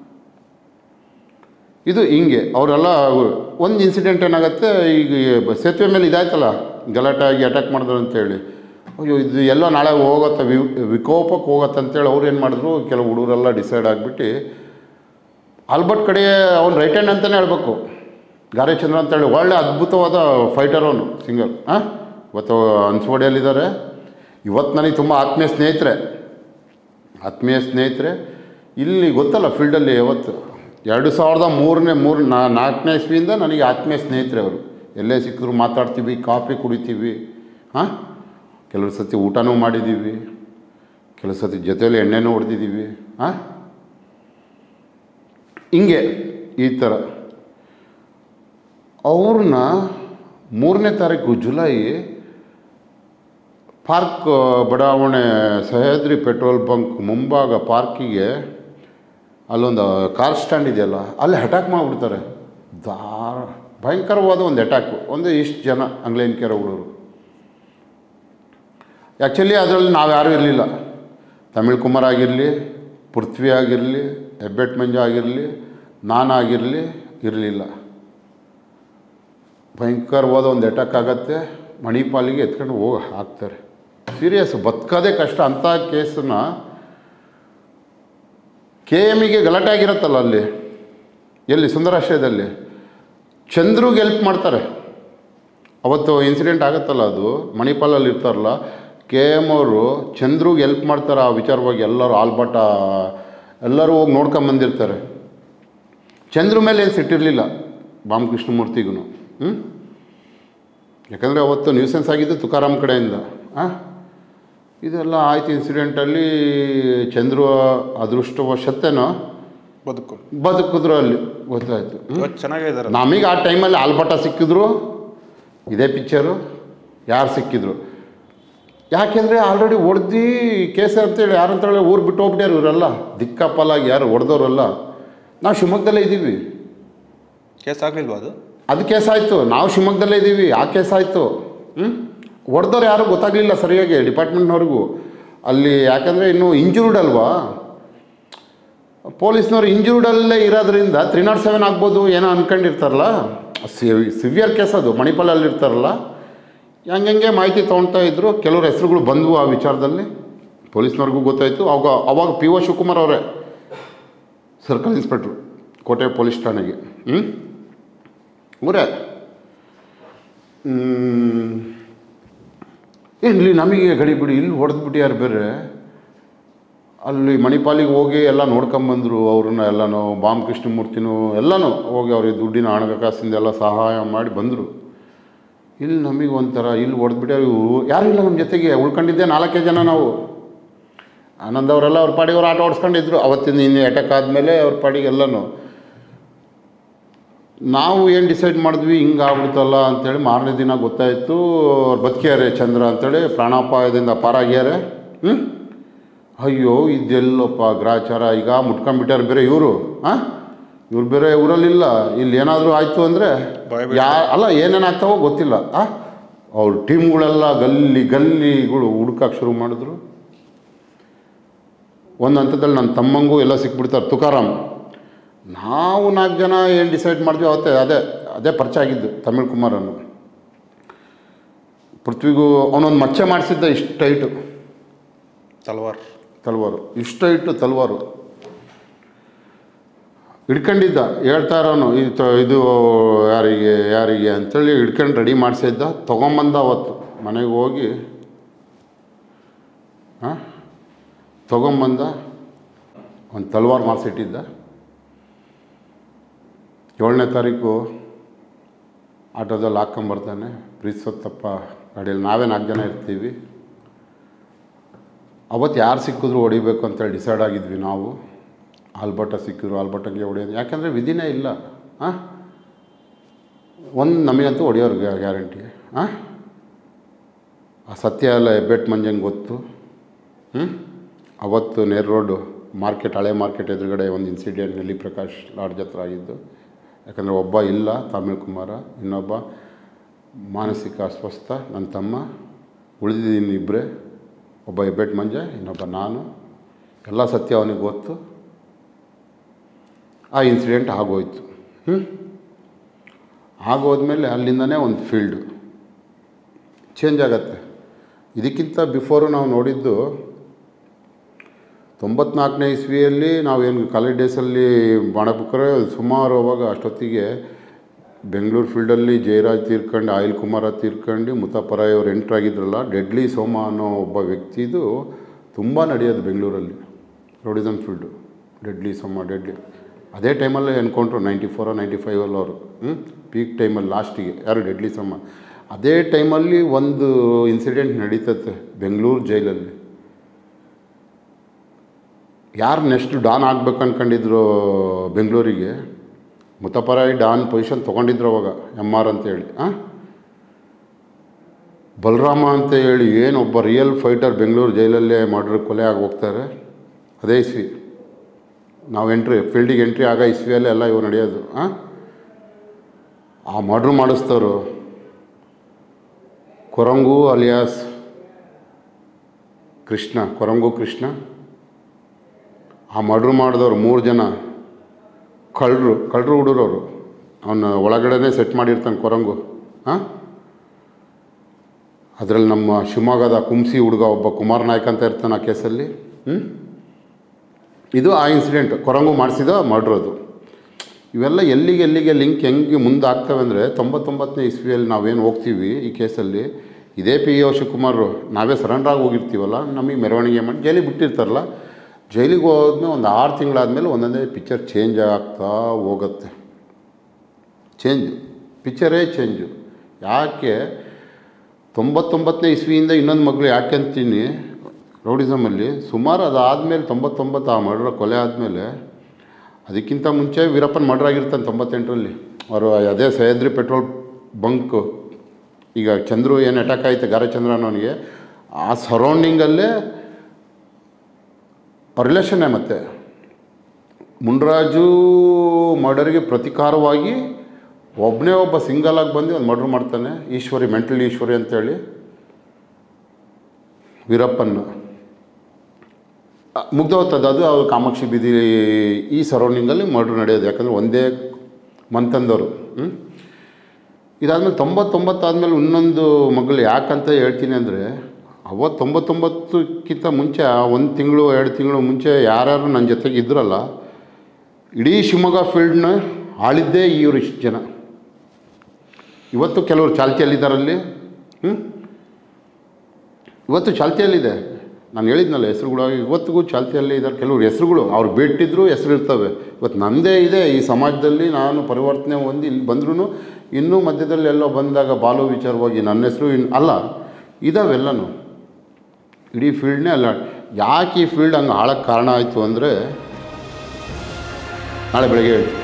ಇದು ಹಿಂಗೆ ಅವರೆಲ್ಲ ಒಂದು ಇನ್ಸಿಡೆಂಟ್ ಏನಾಗುತ್ತೆ ಈಗ ಈ ಬ- ಸೇತುವೆ ಮೇಲೆ ಇದಾಯ್ತಲ್ಲ ಗಲಾಟೆ ಆಗಿ ಅಟ್ಯಾಕ್ ಮಾಡಿದ್ರು ಅಂತೇಳಿ ಅಯ್ಯೋ ಇದು ಎಲ್ಲ ನಾಳೆ ಹೋಗುತ್ತೆ ವಿ ವಿಕೋಪಕ್ಕೆ ಹೋಗುತ್ತೆ ಅಂತೇಳಿ ಅವ್ರು ಏನು ಮಾಡಿದ್ರು ಕೆಲವು ಹುಡುಗರೆಲ್ಲ ಡಿಸೈಡ್ ಆಗಿಬಿಟ್ಟು ಆಲ್ಬರ್ಟ್ ಕಡೆ ಅವ್ನು ರೈಟ್ ಹ್ಯಾಂಡ್ ಅಂತಲೇ ಹೇಳ್ಬೇಕು ಗಾರೆ ಚಂದ್ರ ಅಂತೇಳಿ ಒಳ್ಳೆ ಅದ್ಭುತವಾದ ಫೈಟರ್ ಅವನು ಸಿಂಗರ್ ಹಾಂ ಇವತ್ತು ಅನ್ಸ್ವಾಡಿಯಲ್ಲಿದ್ದಾರೆ ಇವತ್ತು ನನಗೆ ತುಂಬ ಆತ್ಮೀಯ ಸ್ನೇಹಿತರೆ ಆತ್ಮೀಯ ಸ್ನೇಹಿತರೆ ಇಲ್ಲಿ ಗೊತ್ತಲ್ಲ ಫೀಲ್ಡಲ್ಲಿ ಯಾವತ್ತು ಎರಡು ಸಾವಿರದ ಮೂರನೇ ಮೂರು ನಾ ನಾಲ್ಕನೇ ಇಸ್ವಿಯಿಂದ ನನಗೆ ಆತ್ಮೀಯ ಸ್ನೇಹಿತರೆ ಅವರು ಎಲ್ಲೇ ಸಿಕ್ಕಿದ್ರು ಮಾತಾಡ್ತೀವಿ ಕಾಫಿ ಕುಡಿತೀವಿ ಹಾಂ ಕೆಲವು ಸತಿ ಊಟನೂ ಮಾಡಿದ್ದೀವಿ ಕೆಲವು ಸತಿ ಜೊತೆಯಲ್ಲಿ ಎಣ್ಣೆನೂ ಹೊಡೆದಿದ್ದೀವಿ ಹಾಂ ಹಿಂಗೆ ಈ ಥರ ಅವ್ರನ್ನ ಮೂರನೇ ತಾರೀಕು ಜುಲೈ ಪಾರ್ಕ್ ಬಡಾವಣೆ ಸಹ್ಯಾದ್ರಿ ಪೆಟ್ರೋಲ್ ಬಂಕ್ ಮುಂಭಾಗ ಪಾರ್ಕಿಗೆ ಅಲ್ಲೊಂದು ಕಾರ್ ಸ್ಟ್ಯಾಂಡ್ ಇದೆಯಲ್ಲ ಅಲ್ಲಿ ಅಟ್ಯಾಕ್ ಮಾಡಿಬಿಡ್ತಾರೆ ದಾರ ಭಯಂಕರವಾದ ಒಂದು ಅಟ್ಯಾಕು ಒಂದು ಇಷ್ಟು ಜನ ಅಂಗ್ಲೇನ್ ಕೆರೆ ಹುಡುಗರು ಆ್ಯಕ್ಚುಲಿ ಅದರಲ್ಲಿ ನಾವು ಯಾರೂ ಇರಲಿಲ್ಲ ತಮಿಳ್ ಕುಮಾರ್ ಆಗಿರಲಿ ಪೃಥ್ವಿ ಆಗಿರಲಿ ಹೆಬ್ಬೆಟ್ ಮಂಜು ಆಗಿರಲಿ ನಾನಾಗಿರಲಿ ಇರಲಿಲ್ಲ ಭಯಂಕರವಾದ ಒಂದು ಅಟ್ಯಾಕ್ ಆಗತ್ತೆ ಮಣಿಪಾಲಿಗೆ ಎತ್ಕೊಂಡು ಹೋಗಿ ಹಾಕ್ತಾರೆ ಸೀರಿಯಸ್ ಬದುಕೋದೇ ಕಷ್ಟ ಅಂಥ ಕೇಸನ್ನ ಕೆ ಎಮ್ಮಿಗೆ ಗಲಾಟೆ ಆಗಿರುತ್ತಲ್ಲ ಅಲ್ಲಿ ಎಲ್ಲಿ ಸುಂದರಾಶ್ರಯದಲ್ಲಿ ಚಂದ್ರಿಗೆ ಹೆಲ್ಪ್ ಮಾಡ್ತಾರೆ ಅವತ್ತು ಇನ್ಸಿಡೆಂಟ್ ಆಗುತ್ತಲ್ಲ ಅದು ಮಣಿಪಾಲಲ್ಲಿ ಇರ್ತಾರಲ್ಲ ಕೆ ಎಮ್ ಅವರು ಚಂದ್ರಿಗೆ ಹೆಲ್ಪ್ ಮಾಡ್ತಾರೆ ಆ ವಿಚಾರವಾಗಿ ಎಲ್ಲರೂ ಆಲ್ಬಟ ಎಲ್ಲರೂ ಹೋಗಿ ನೋಡ್ಕೊಂಬಂದಿರ್ತಾರೆ ಚಂದ್ರ ಮೇಲೆ ಏನು ಸಿಟ್ಟಿರಲಿಲ್ಲ ಬಾಮ್ ಕೃಷ್ಣಮೂರ್ತಿಗೂ ಹ್ಞೂ ಯಾಕಂದರೆ ಅವತ್ತು ನ್ಯೂಸೆನ್ಸ್ ಆಗಿದ್ದು ತುಕಾರಾಮ್ ಕಡೆಯಿಂದ ಹಾಂ ಇದೆಲ್ಲ ಆಯ್ತು ಇನ್ಸಿಡೆಂಟಲ್ಲಿ ಚಂದ್ರು ಅದೃಷ್ಟವಶತ್ತೇನೋ ಬದುಕು ಬದುಕಿದ್ರು ಅಲ್ಲಿ ಗೊತ್ತಾಯ್ತು ಇವತ್ತು ಚೆನ್ನಾಗೇ ಇದಾರೆ ನಮಗೆ ಆ ಟೈಮಲ್ಲಿ ಆಲ್ಬಟ ಸಿಕ್ಕಿದ್ರು ಇದೇ ಪಿಕ್ಚರು ಯಾರು ಸಿಕ್ಕಿದ್ರು ಯಾಕೆಂದರೆ ಆಲ್ರೆಡಿ ಹೊಡೆದು ಕೇಸ ಅಂತೇಳಿ ಯಾರು ಅಂತೇಳಿ ಊರು ಬಿಟ್ಟು ಹೋಗ್ಬಿಟ್ಟಾರು ಇವರೆಲ್ಲ ದಿಕ್ಕಪ್ಪಲಾಗಿ ಯಾರು ಹೊಡೆದವರಲ್ಲ ನಾವು ಶಿವಮೊಗ್ಗದಲ್ಲೇ ಇದ್ದೀವಿ ಕೇಸ್ ಆಗ್ಲಿಲ್ವಾ ಅದು ಅದು ಕೇಸ್ ಆಯಿತು ನಾವು ಶಿವಮೊಗ್ಗದಲ್ಲೇ ಇದ್ದೀವಿ ಆ ಕೇಸ್ ಆಯಿತು ಹ್ಞೂ ಹೊಡೆದವ್ರು ಯಾರೂ ಗೊತ್ತಾಗಲಿಲ್ಲ ಸರಿಯಾಗಿ ಡಿಪಾರ್ಟ್ಮೆಂಟ್ನವ್ರಿಗೂ ಅಲ್ಲಿ ಯಾಕಂದರೆ ಇನ್ನೂ ಇಂಜೂರ್ಡ್ ಅಲ್ವಾ ಪೊಲೀಸ್ನವ್ರು ಇಂಜೂರ್ಡಲ್ಲೇ ಇರೋದ್ರಿಂದ ತ್ರೀ ನಾಟ್ ಸೆವೆನ್ ಆಗ್ಬೋದು ಏನೋ ಅನ್ಕೊಂಡಿರ್ತಾರಲ್ಲ ಸಿವಿಯರ್ ಕೇಸ್ ಅದು ಮಣಿಪಾಲಲ್ಲಿ ಇರ್ತಾರಲ್ಲ ಹಂಗಂಗೆ ಮಾಹಿತಿ ತೊಗೊಳ್ತಾ ಇದ್ರು ಕೆಲವ್ರ ಹೆಸರುಗಳು ಬಂದವು ಆ ವಿಚಾರದಲ್ಲಿ ಪೊಲೀಸ್ನವ್ರಿಗೂ ಗೊತ್ತಾಯಿತು ಅವಾಗ ಅವಾಗ ಪಿ ಒ ಶಿವಕುಮಾರ್ ಅವರೇ ಸರ್ಕಲ್ ಇನ್ಸ್ಪೆಕ್ಟ್ರು ಕೋಟೆ ಪೊಲೀಸ್ ಠಾಣೆಗೆ ಹ್ಞೂ ಊರೇ ಇಲ್ಲಿ ನಮಗೆ ಗಡಿ ಬಿಡಿ ಇಲ್ಲಿ ಹೊಡೆದ್ಬಿಟ್ಯಾರು ಬೇರೆ ಅಲ್ಲಿ ಮಣಿಪಾಲಿಗೆ ಹೋಗಿ ಎಲ್ಲ ನೋಡ್ಕೊಂಬಂದರು ಅವ್ರನ್ನ ಎಲ್ಲನೂ ಬಾಮ್ ಕೃಷ್ಣಮೂರ್ತಿನೂ ಎಲ್ಲನೂ ಹೋಗಿ ಅವ್ರಿಗೆ ದುಡ್ಡಿನ ಹಣಕಾಸಿಂದ ಎಲ್ಲ ಸಹಾಯ ಮಾಡಿ ಬಂದರು ಇಲ್ಲಿ ನಮಗೆ ಒಂಥರ ಇಲ್ಲಿ ಹೊಡೆದ್ಬಿಟ್ಟಾರು ಇವರು ಯಾರೂ ಇಲ್ಲ ನಮ್ಮ ಜೊತೆಗೆ ಉಳ್ಕೊಂಡಿದ್ದೆ ನಾಲ್ಕೇ ಜನ ನಾವು ಆನಂದ್ ಅವರೆಲ್ಲ ಅವ್ರ ಪಾಡಿಗೆ ಅವ್ರು ಆಟ ಓಡಿಸ್ಕೊಂಡಿದ್ರು ಅವತ್ತಿನ ಇನ್ನು ಅಟ್ಯಾಕ್ ಆದಮೇಲೆ ಅವ್ರ ಪಾಡಿಗೆ ಎಲ್ಲನೂ ನಾವು ಏನು ಡಿಸೈಡ್ ಮಾಡಿದ್ವಿ ಹಿಂಗೆ ಆಗ್ಬಿಡ್ತಲ್ಲ ಅಂತೇಳಿ ಮಾರನೇ ದಿನ ಗೊತ್ತಾಯಿತು ಅವ್ರು ಬದುಕ್ಯಾರೆ ಚಂದ್ರ ಅಂತೇಳಿ ಪ್ರಾಣಾಪಾಯದಿಂದ ಪಾರಾಗ್ಯಾರೆ ಹ್ಞೂ ಅಯ್ಯೋ ಇದೆಲ್ಲಪ್ಪ ಗ್ರಾಚಾರ ಈಗ ಮುಟ್ಕೊಂಡ್ಬಿಟ್ಟಾರೆ ಬೇರೆ ಇವರು ಹಾಂ ಇವ್ರು ಬೇರೆ ಊರಲ್ಲಿಲ್ಲ ಇಲ್ಲಿ ಏನಾದರೂ ಆಯಿತು ಅಂದರೆ ಭಯ ಯಾ ಅಲ್ಲ ಏನೇನಾಗ್ತಾವೋ ಗೊತ್ತಿಲ್ಲ ಆ ಅವ್ರ ಟೀಮ್ಗಳೆಲ್ಲ ಗಲ್ಲಿ ಗಲ್ಲಿಗಳು ಹುಡ್ಕಕ್ಕೆ ಶುರು ಮಾಡಿದ್ರು ಒಂದು ಹಂತದಲ್ಲಿ ನನ್ನ ತಮ್ಮಂಗೂ ಎಲ್ಲ ಸಿಕ್ಬಿಡ್ತಾರೆ ತುಕಾರಾಮ್ ನಾವು ನಾಲ್ಕು ಜನ ಏನು ಡಿಸೈಡ್ ಮಾಡಿದ್ವಿ ಅವತ್ತೇ ಅದೇ ಅದೇ ಪರಿಚಯ ಆಗಿದ್ದು ತಮಿಳ್ ಕುಮಾರನ್ನು ಪೃಥ್ವಿಗೂ ಅವನೊಂದು ಮಚ್ಚೆ ಮಾಡಿಸಿದ್ದ ಇಷ್ಟು ಹೈಟು ತಲ್ವಾರ್ ತಲ್ವಾರು ಇಷ್ಟು ಹೈಟು ತಲ್ವಾರು ಹಿಡ್ಕೊಂಡಿದ್ದ ಹೇಳ್ತಾ ಇರೋನು ಇದು ತ- ಇದು ಯಾರಿಗೆ ಯಾರಿಗೆ ಅಂತೇಳಿ ಹಿಡ್ಕೊಂಡು ರೆಡಿ ಮಾಡಿಸಿದ್ದ ತೊಗೊಂಬಂದ ಅವತ್ತು ಮನೆಗೆ ಹೋಗಿ ಹಾಂ ತೊಗೊಂಬಂದ ಒಂದು ತಲ್ವಾರ್ ಮಾಡಿಸಿಟ್ಟಿದ್ದ ಏಳನೇ ತಾರೀಕು ಆಟೋದಲ್ಲಿ ಹಾಕ್ಕೊಂಬರ್ತಾನೆ ಪ್ರೀತಿಸೋತ್ತಪ್ಪ ಗಾಡಿಯಲ್ಲಿ ನಾವೇ ನಾಲ್ಕು ಜನ ಇರ್ತೀವಿ ಅವತ್ತು ಯಾರು ಸಿಕ್ಕಿದ್ರು ಹೊಡಿಬೇಕು ಅಂತೇಳಿ ಡಿಸೈಡ್ ಆಗಿದ್ವಿ ನಾವು ಆಲ್ಬಟ ಸಿಕ್ಕಿದ್ರು ಆಲ್ಬಟಂಗೆ ಹೊಡೆಯೋದು ಯಾಕೆಂದರೆ ವಿಧಿನೇ ಇಲ್ಲ ಹಾಂ ಒಂದು ನಮಗಂತೂ ಹೊಡೆಯೋರು ಗ್ಯಾರಂಟಿ ಹಾಂ ಆ ಸತ್ಯ ಎಲ್ಲ ಹೆಬ್ಬೆಟ್ ಮಂಜಂಗೆ ಗೊತ್ತು ಹ್ಞೂ ಅವತ್ತು ನೇರ್ ರೋಡು ಮಾರ್ಕೆಟ್ ಹಳೆ ಮಾರ್ಕೆಟ್ ಎದುರುಗಡೆ ಒಂದು ಇನ್ಸಿಡೆಂಟ್ ನೆಲ್ಲಿ ಪ್ರಕಾಶ್ ಲಾಡ್ಜ್ ಹತ್ರ ಆಗಿದ್ದು ಯಾಕಂದರೆ ಒಬ್ಬ ಇಲ್ಲ ತಮಿಳ್ ಕುಮಾರ ಇನ್ನೊಬ್ಬ ಮಾನಸಿಕ ಅಸ್ವಸ್ಥ ನನ್ನ ತಮ್ಮ ಉಳಿದಿದ್ದೀನಿ ಇಬ್ಬರೇ ಒಬ್ಬ ಹೆಬ್ಬೆಟ್ ಮಂಜ ಇನ್ನೊಬ್ಬ ನಾನು ಎಲ್ಲ ಸತ್ಯ ಅವನಿಗೆ ಗೊತ್ತು ಆ ಇನ್ಸಿಡೆಂಟ್ ಆಗೋಯ್ತು ಹ್ಞೂ ಆಗೋದ್ಮೇಲೆ ಅಲ್ಲಿಂದನೇ ಒಂದು ಫೀಲ್ಡು ಚೇಂಜ್ ಆಗತ್ತೆ ಇದಕ್ಕಿಂತ ಬಿಫೋರು ನಾವು ನೋಡಿದ್ದು ತೊಂಬತ್ನಾಲ್ಕನೇ ಇಸ್ವಿಯಲ್ಲಿ ನಾವೇನು ಕಾಲೇಜ್ ಡೇಸಲ್ಲಿ ಮಾಡಬೇಕಾದ್ರೆ ಸುಮಾರು ಅವಾಗ ಅಷ್ಟೊತ್ತಿಗೆ ಬೆಂಗಳೂರು ಫೀಲ್ಡಲ್ಲಿ ಜಯರಾಜ್ ತೀರ್ಕೊಂಡು ಆಯಿಲ್ ಕುಮಾರ ತೀರ್ಕೊಂಡು ಮುತ್ತಪ್ಪರಾಯ್ ಅವ್ರು ಎಂಟ್ರಾಗಿದ್ರಲ್ಲ ಡೆಡ್ಲಿ ಸೋಮ ಅನ್ನೋ ಒಬ್ಬ ವ್ಯಕ್ತಿದು ತುಂಬ ನಡೆಯೋದು ಬೆಂಗಳೂರಲ್ಲಿ rowdyism field deadly Soma deadly ಅದೇ ಟೈಮಲ್ಲೇ ಎನ್ಕೌಂಟ್ರು ನೈಂಟಿ ಫೋರೋ ನೈಂಟಿ ಫೈವಲ್ಲಿ ಅವರು ಹ್ಞೂ ಪೀಕ್ ಟೈಮಲ್ಲಿ ಲಾಸ್ಟಿಗೆ ಯಾರು ಡೆಡ್ಲಿ ಸೋಮ ಅದೇ ಟೈಮಲ್ಲಿ ಒಂದು ಇನ್ಸಿಡೆಂಟ್ ನಡೀತತ್ತೆ ಬೆಂಗಳೂರು ಜೈಲಲ್ಲಿ ಯಾರು ನೆಕ್ಸ್ಟ್ ಡಾನ್ ಆಗ್ಬೇಕು ಅನ್ಕೊಂಡಿದ್ರು ಬೆಂಗಳೂರಿಗೆ ಮುತ್ತಪರಾಯಿ ಡಾನ್ ಪೊಸಿಷನ್ ತೊಗೊಂಡಿದ್ರು ಅವಾಗ ಎಮ್ ಆರ್ ಅಂತೇಳಿ ಹಾಂ ಬಲರಾಮ ಅಂತ ಹೇಳಿ ಏನು ಒಬ್ಬ ರಿಯಲ್ ಫೈಟರ್ ಬೆಂಗಳೂರು ಜೈಲಲ್ಲೇ ಮಾಡಿದ್ರೆ ಕೊಲೆ ಆಗಿ ಹೋಗ್ತಾರೆ ಅದೇ ಇಸ್ವಿ ನಾವು ಎಂಟ್ರಿ ಫೀಲ್ಡಿಗೆ ಎಂಟ್ರಿ ಆಗ ಇಸ್ವಿಯಲ್ಲೇ ಎಲ್ಲ ಇವು ನಡೆಯೋದು ಹಾಂ ಆ ಮರ್ಡ್ರ್ ಮಾಡಿಸ್ತವ್ರು ಕೊರಂಗು ಅಲಿಯಾಸ್ ಕೃಷ್ಣ ಕೊರಂಗು ಕೃಷ್ಣ ಆ ಮರ್ಡ್ರ್ ಮಾಡಿದವ್ರು ಮೂರು ಜನ ಕಳ್ಳರು ಕಳ್ಳರು ಹುಡುಗರವರು ಅವನ ಒಳಗಡೆನೇ ಸೆಟ್ ಮಾಡಿರ್ತಾನೆ ಕೊರಂಗು ಹಾಂ ಅದರಲ್ಲಿ ನಮ್ಮ ಶಿವಮೊಗ್ಗದ ಕುಂಸಿ ಹುಡುಗ ಒಬ್ಬ ಕುಮಾರ್ ನಾಯ್ಕ ಅಂತ ಇರ್ತಾನೆ ಆ ಕೇಸಲ್ಲಿ ಹ್ಞೂ ಇದು ಆ ಇನ್ಸಿಡೆಂಟ್ ಕೊರಂಗು ಮಾಡಿಸಿದ ಮರ್ಡ್ರ್ ಅದು ಇವೆಲ್ಲ ಎಲ್ಲಿಗೆ ಎಲ್ಲಿಗೆ ಲಿಂಕ್ ಹೆಂಗೆ ಮುಂದೆ ಆಗ್ತವೆ ಅಂದರೆ ತೊಂಬತ್ತೊಂಬತ್ತನೇ ಇಸ್ವಿಯಲ್ಲಿ ನಾವೇನು ಹೋಗ್ತೀವಿ ಈ ಕೇಸಲ್ಲಿ ಇದೇ ಪಿ ಒ ಶಿವಕುಮಾರ್ ನಾವೇ ಸರೆಂಡರ್ ಆಗಿ ಹೋಗಿರ್ತೀವಲ್ಲ ನಮಗೆ ಮೆರವಣಿಗೆ ಮಾಡಿ ಜೈಲಿಗೆ ಬಿಟ್ಟಿರ್ತಾರಲ್ಲ ಜೈಲಿಗೆ ಹೋದ್ಮೇಲೆ ಒಂದು ಆರು ತಿಂಗಳಾದಮೇಲೆ ಒಂದೊಂದೇ ಪಿಕ್ಚರ್ ಚೇಂಜ್ ಆಗ್ತಾ ಹೋಗುತ್ತೆ ಚೇಂಜ್ ಪಿಕ್ಚರೇ ಚೇಂಜು ಯಾಕೆ ತೊಂಬತ್ತೊಂಬತ್ತನೇ ಇಸ್ವಿಯಿಂದ ಇನ್ನೊಂದು ಮಗಳು ಯಾಕೆ ಅಂತೀನಿ ರೌಡಿಸಮಲ್ಲಿ ಸುಮಾರು ಅದಾದಮೇಲೆ ತೊಂಬತ್ತೊಂಬತ್ತು ಆ ಮರ್ಡ್ರ ಕೊಲೆ ಆದಮೇಲೆ ಅದಕ್ಕಿಂತ ಮುಂಚೆ ವೀರಪ್ಪನ ಮರ್ಡ್ರ್ ಆಗಿರ್ತಾನೆ ತೊಂಬತ್ತೆಂಟರಲ್ಲಿ ಅವರು ಅದೇ ಸಹ್ಯಾದ್ರಿ ಪೆಟ್ರೋಲ್ ಬಂಕ್ ಈಗ ಚಂದ್ರು ಏನು ಅಟ್ಯಾಕ್ ಆಯಿತು ಗಾರಚಂದ್ರನವನಿಗೆ ಆ ಸರೌಂಡಿಂಗಲ್ಲೇ ರಿಲೇಷನ್ನೇ ಮತ್ತೆ ಮುನ್ರಾಜು ಮರ್ಡರ್ಗೆ ಪ್ರತಿಕಾರವಾಗಿ ಒಬ್ಬನೇ ಒಬ್ಬ ಸಿಂಗಲ್ ಆಗಿ ಬಂದು ಒಂದು ಮರ್ಡ್ರ್ ಮಾಡ್ತಾನೆ ಈಶ್ವರಿ ಮೆಂಟಲ್ ಈಶ್ವರಿ ಅಂತೇಳಿ ವೀರಪ್ಪನ್ನ ಮುಗ್ದ ಹೊತ್ತದ್ದು ಅದು ಅವ್ರು ಕಾಮಾಕ್ಷಿ ಬೀದಿ ಈ ಸರೌಂಡಿಂಗಲ್ಲಿ ಮರ್ಡ್ರ್ ನಡೆಯೋದು ಯಾಕಂದರೆ ಒಂದೇ ಮಂತಂದವರು ಇದಾದಮೇಲೆ ತೊಂಬತ್ತೊಂಬತ್ತಾದಮೇಲೆ ಇನ್ನೊಂದು ಮಗಳು ಯಾಕಂತ ಹೇಳ್ತೀನಿ ಅಂದರೆ ಅವತ್ತು ತೊಂಬತ್ತೊಂಬತ್ತಕ್ಕಿಂತ ಮುಂಚೆ ಒಂದು ತಿಂಗಳು ಎರಡು ತಿಂಗಳು ಮುಂಚೆ ಯಾರ್ಯಾರು ನನ್ನ ಜೊತೆಗೆ ಇದ್ರಲ್ಲ ಇಡೀ ಶಿವಮೊಗ್ಗ ಫೀಲ್ಡ್ನ ಆಳಿದ್ದೇ ಇವರು ಇಷ್ಟು ಜನ ಇವತ್ತು ಕೆಲವರು ಚಾಲ್ತಿಯಲ್ಲಿದ್ದಾರಲ್ಲಿ ಹ್ಞೂ ಇವತ್ತು ಚಾಲ್ತಿಯಲ್ಲಿದೆ ನಾನು ಹೇಳಿದ್ನಲ್ಲ ಹೆಸರುಗಳು ಇವತ್ತಿಗೂ ಚಾಲ್ತಿಯಲ್ಲಿ ಇದ್ದಾರೆ ಕೆಲವ್ರು ಹೆಸರುಗಳು ಅವ್ರು ಬಿಟ್ಟಿದ್ರು ಹೆಸರು ಇರ್ತವೆ ಇವತ್ತು ನನ್ನದೇ ಇದೆ ಈ ಸಮಾಜದಲ್ಲಿ ನಾನು ಪರಿವರ್ತನೆ ಹೊಂದಿ ಇಲ್ಲಿ ಬಂದ್ರೂ ಇನ್ನೂ ಮಧ್ಯದಲ್ಲಿ ಎಲ್ಲೋ ಬಂದಾಗ ಬಾಲು ವಿಚಾರವಾಗಿ ನನ್ನ ಹೆಸರು ಇನ್ನು ಅಲ್ಲ ಇದಾವೆಲ್ಲನೂ ಇಡೀ ಫೀಲ್ಡ್ನೇ ಅಲ್ಲ ಯಾಕೆ ಈ ಫೀಲ್ಡ್ ಹಂಗೆ ಆಳಕ್ಕೆ ಕಾರಣ ಆಯಿತು ಅಂದರೆ ನಾಳೆ ಬೆಳಗ್ಗೆ ಹೇಳ್ತೀನಿ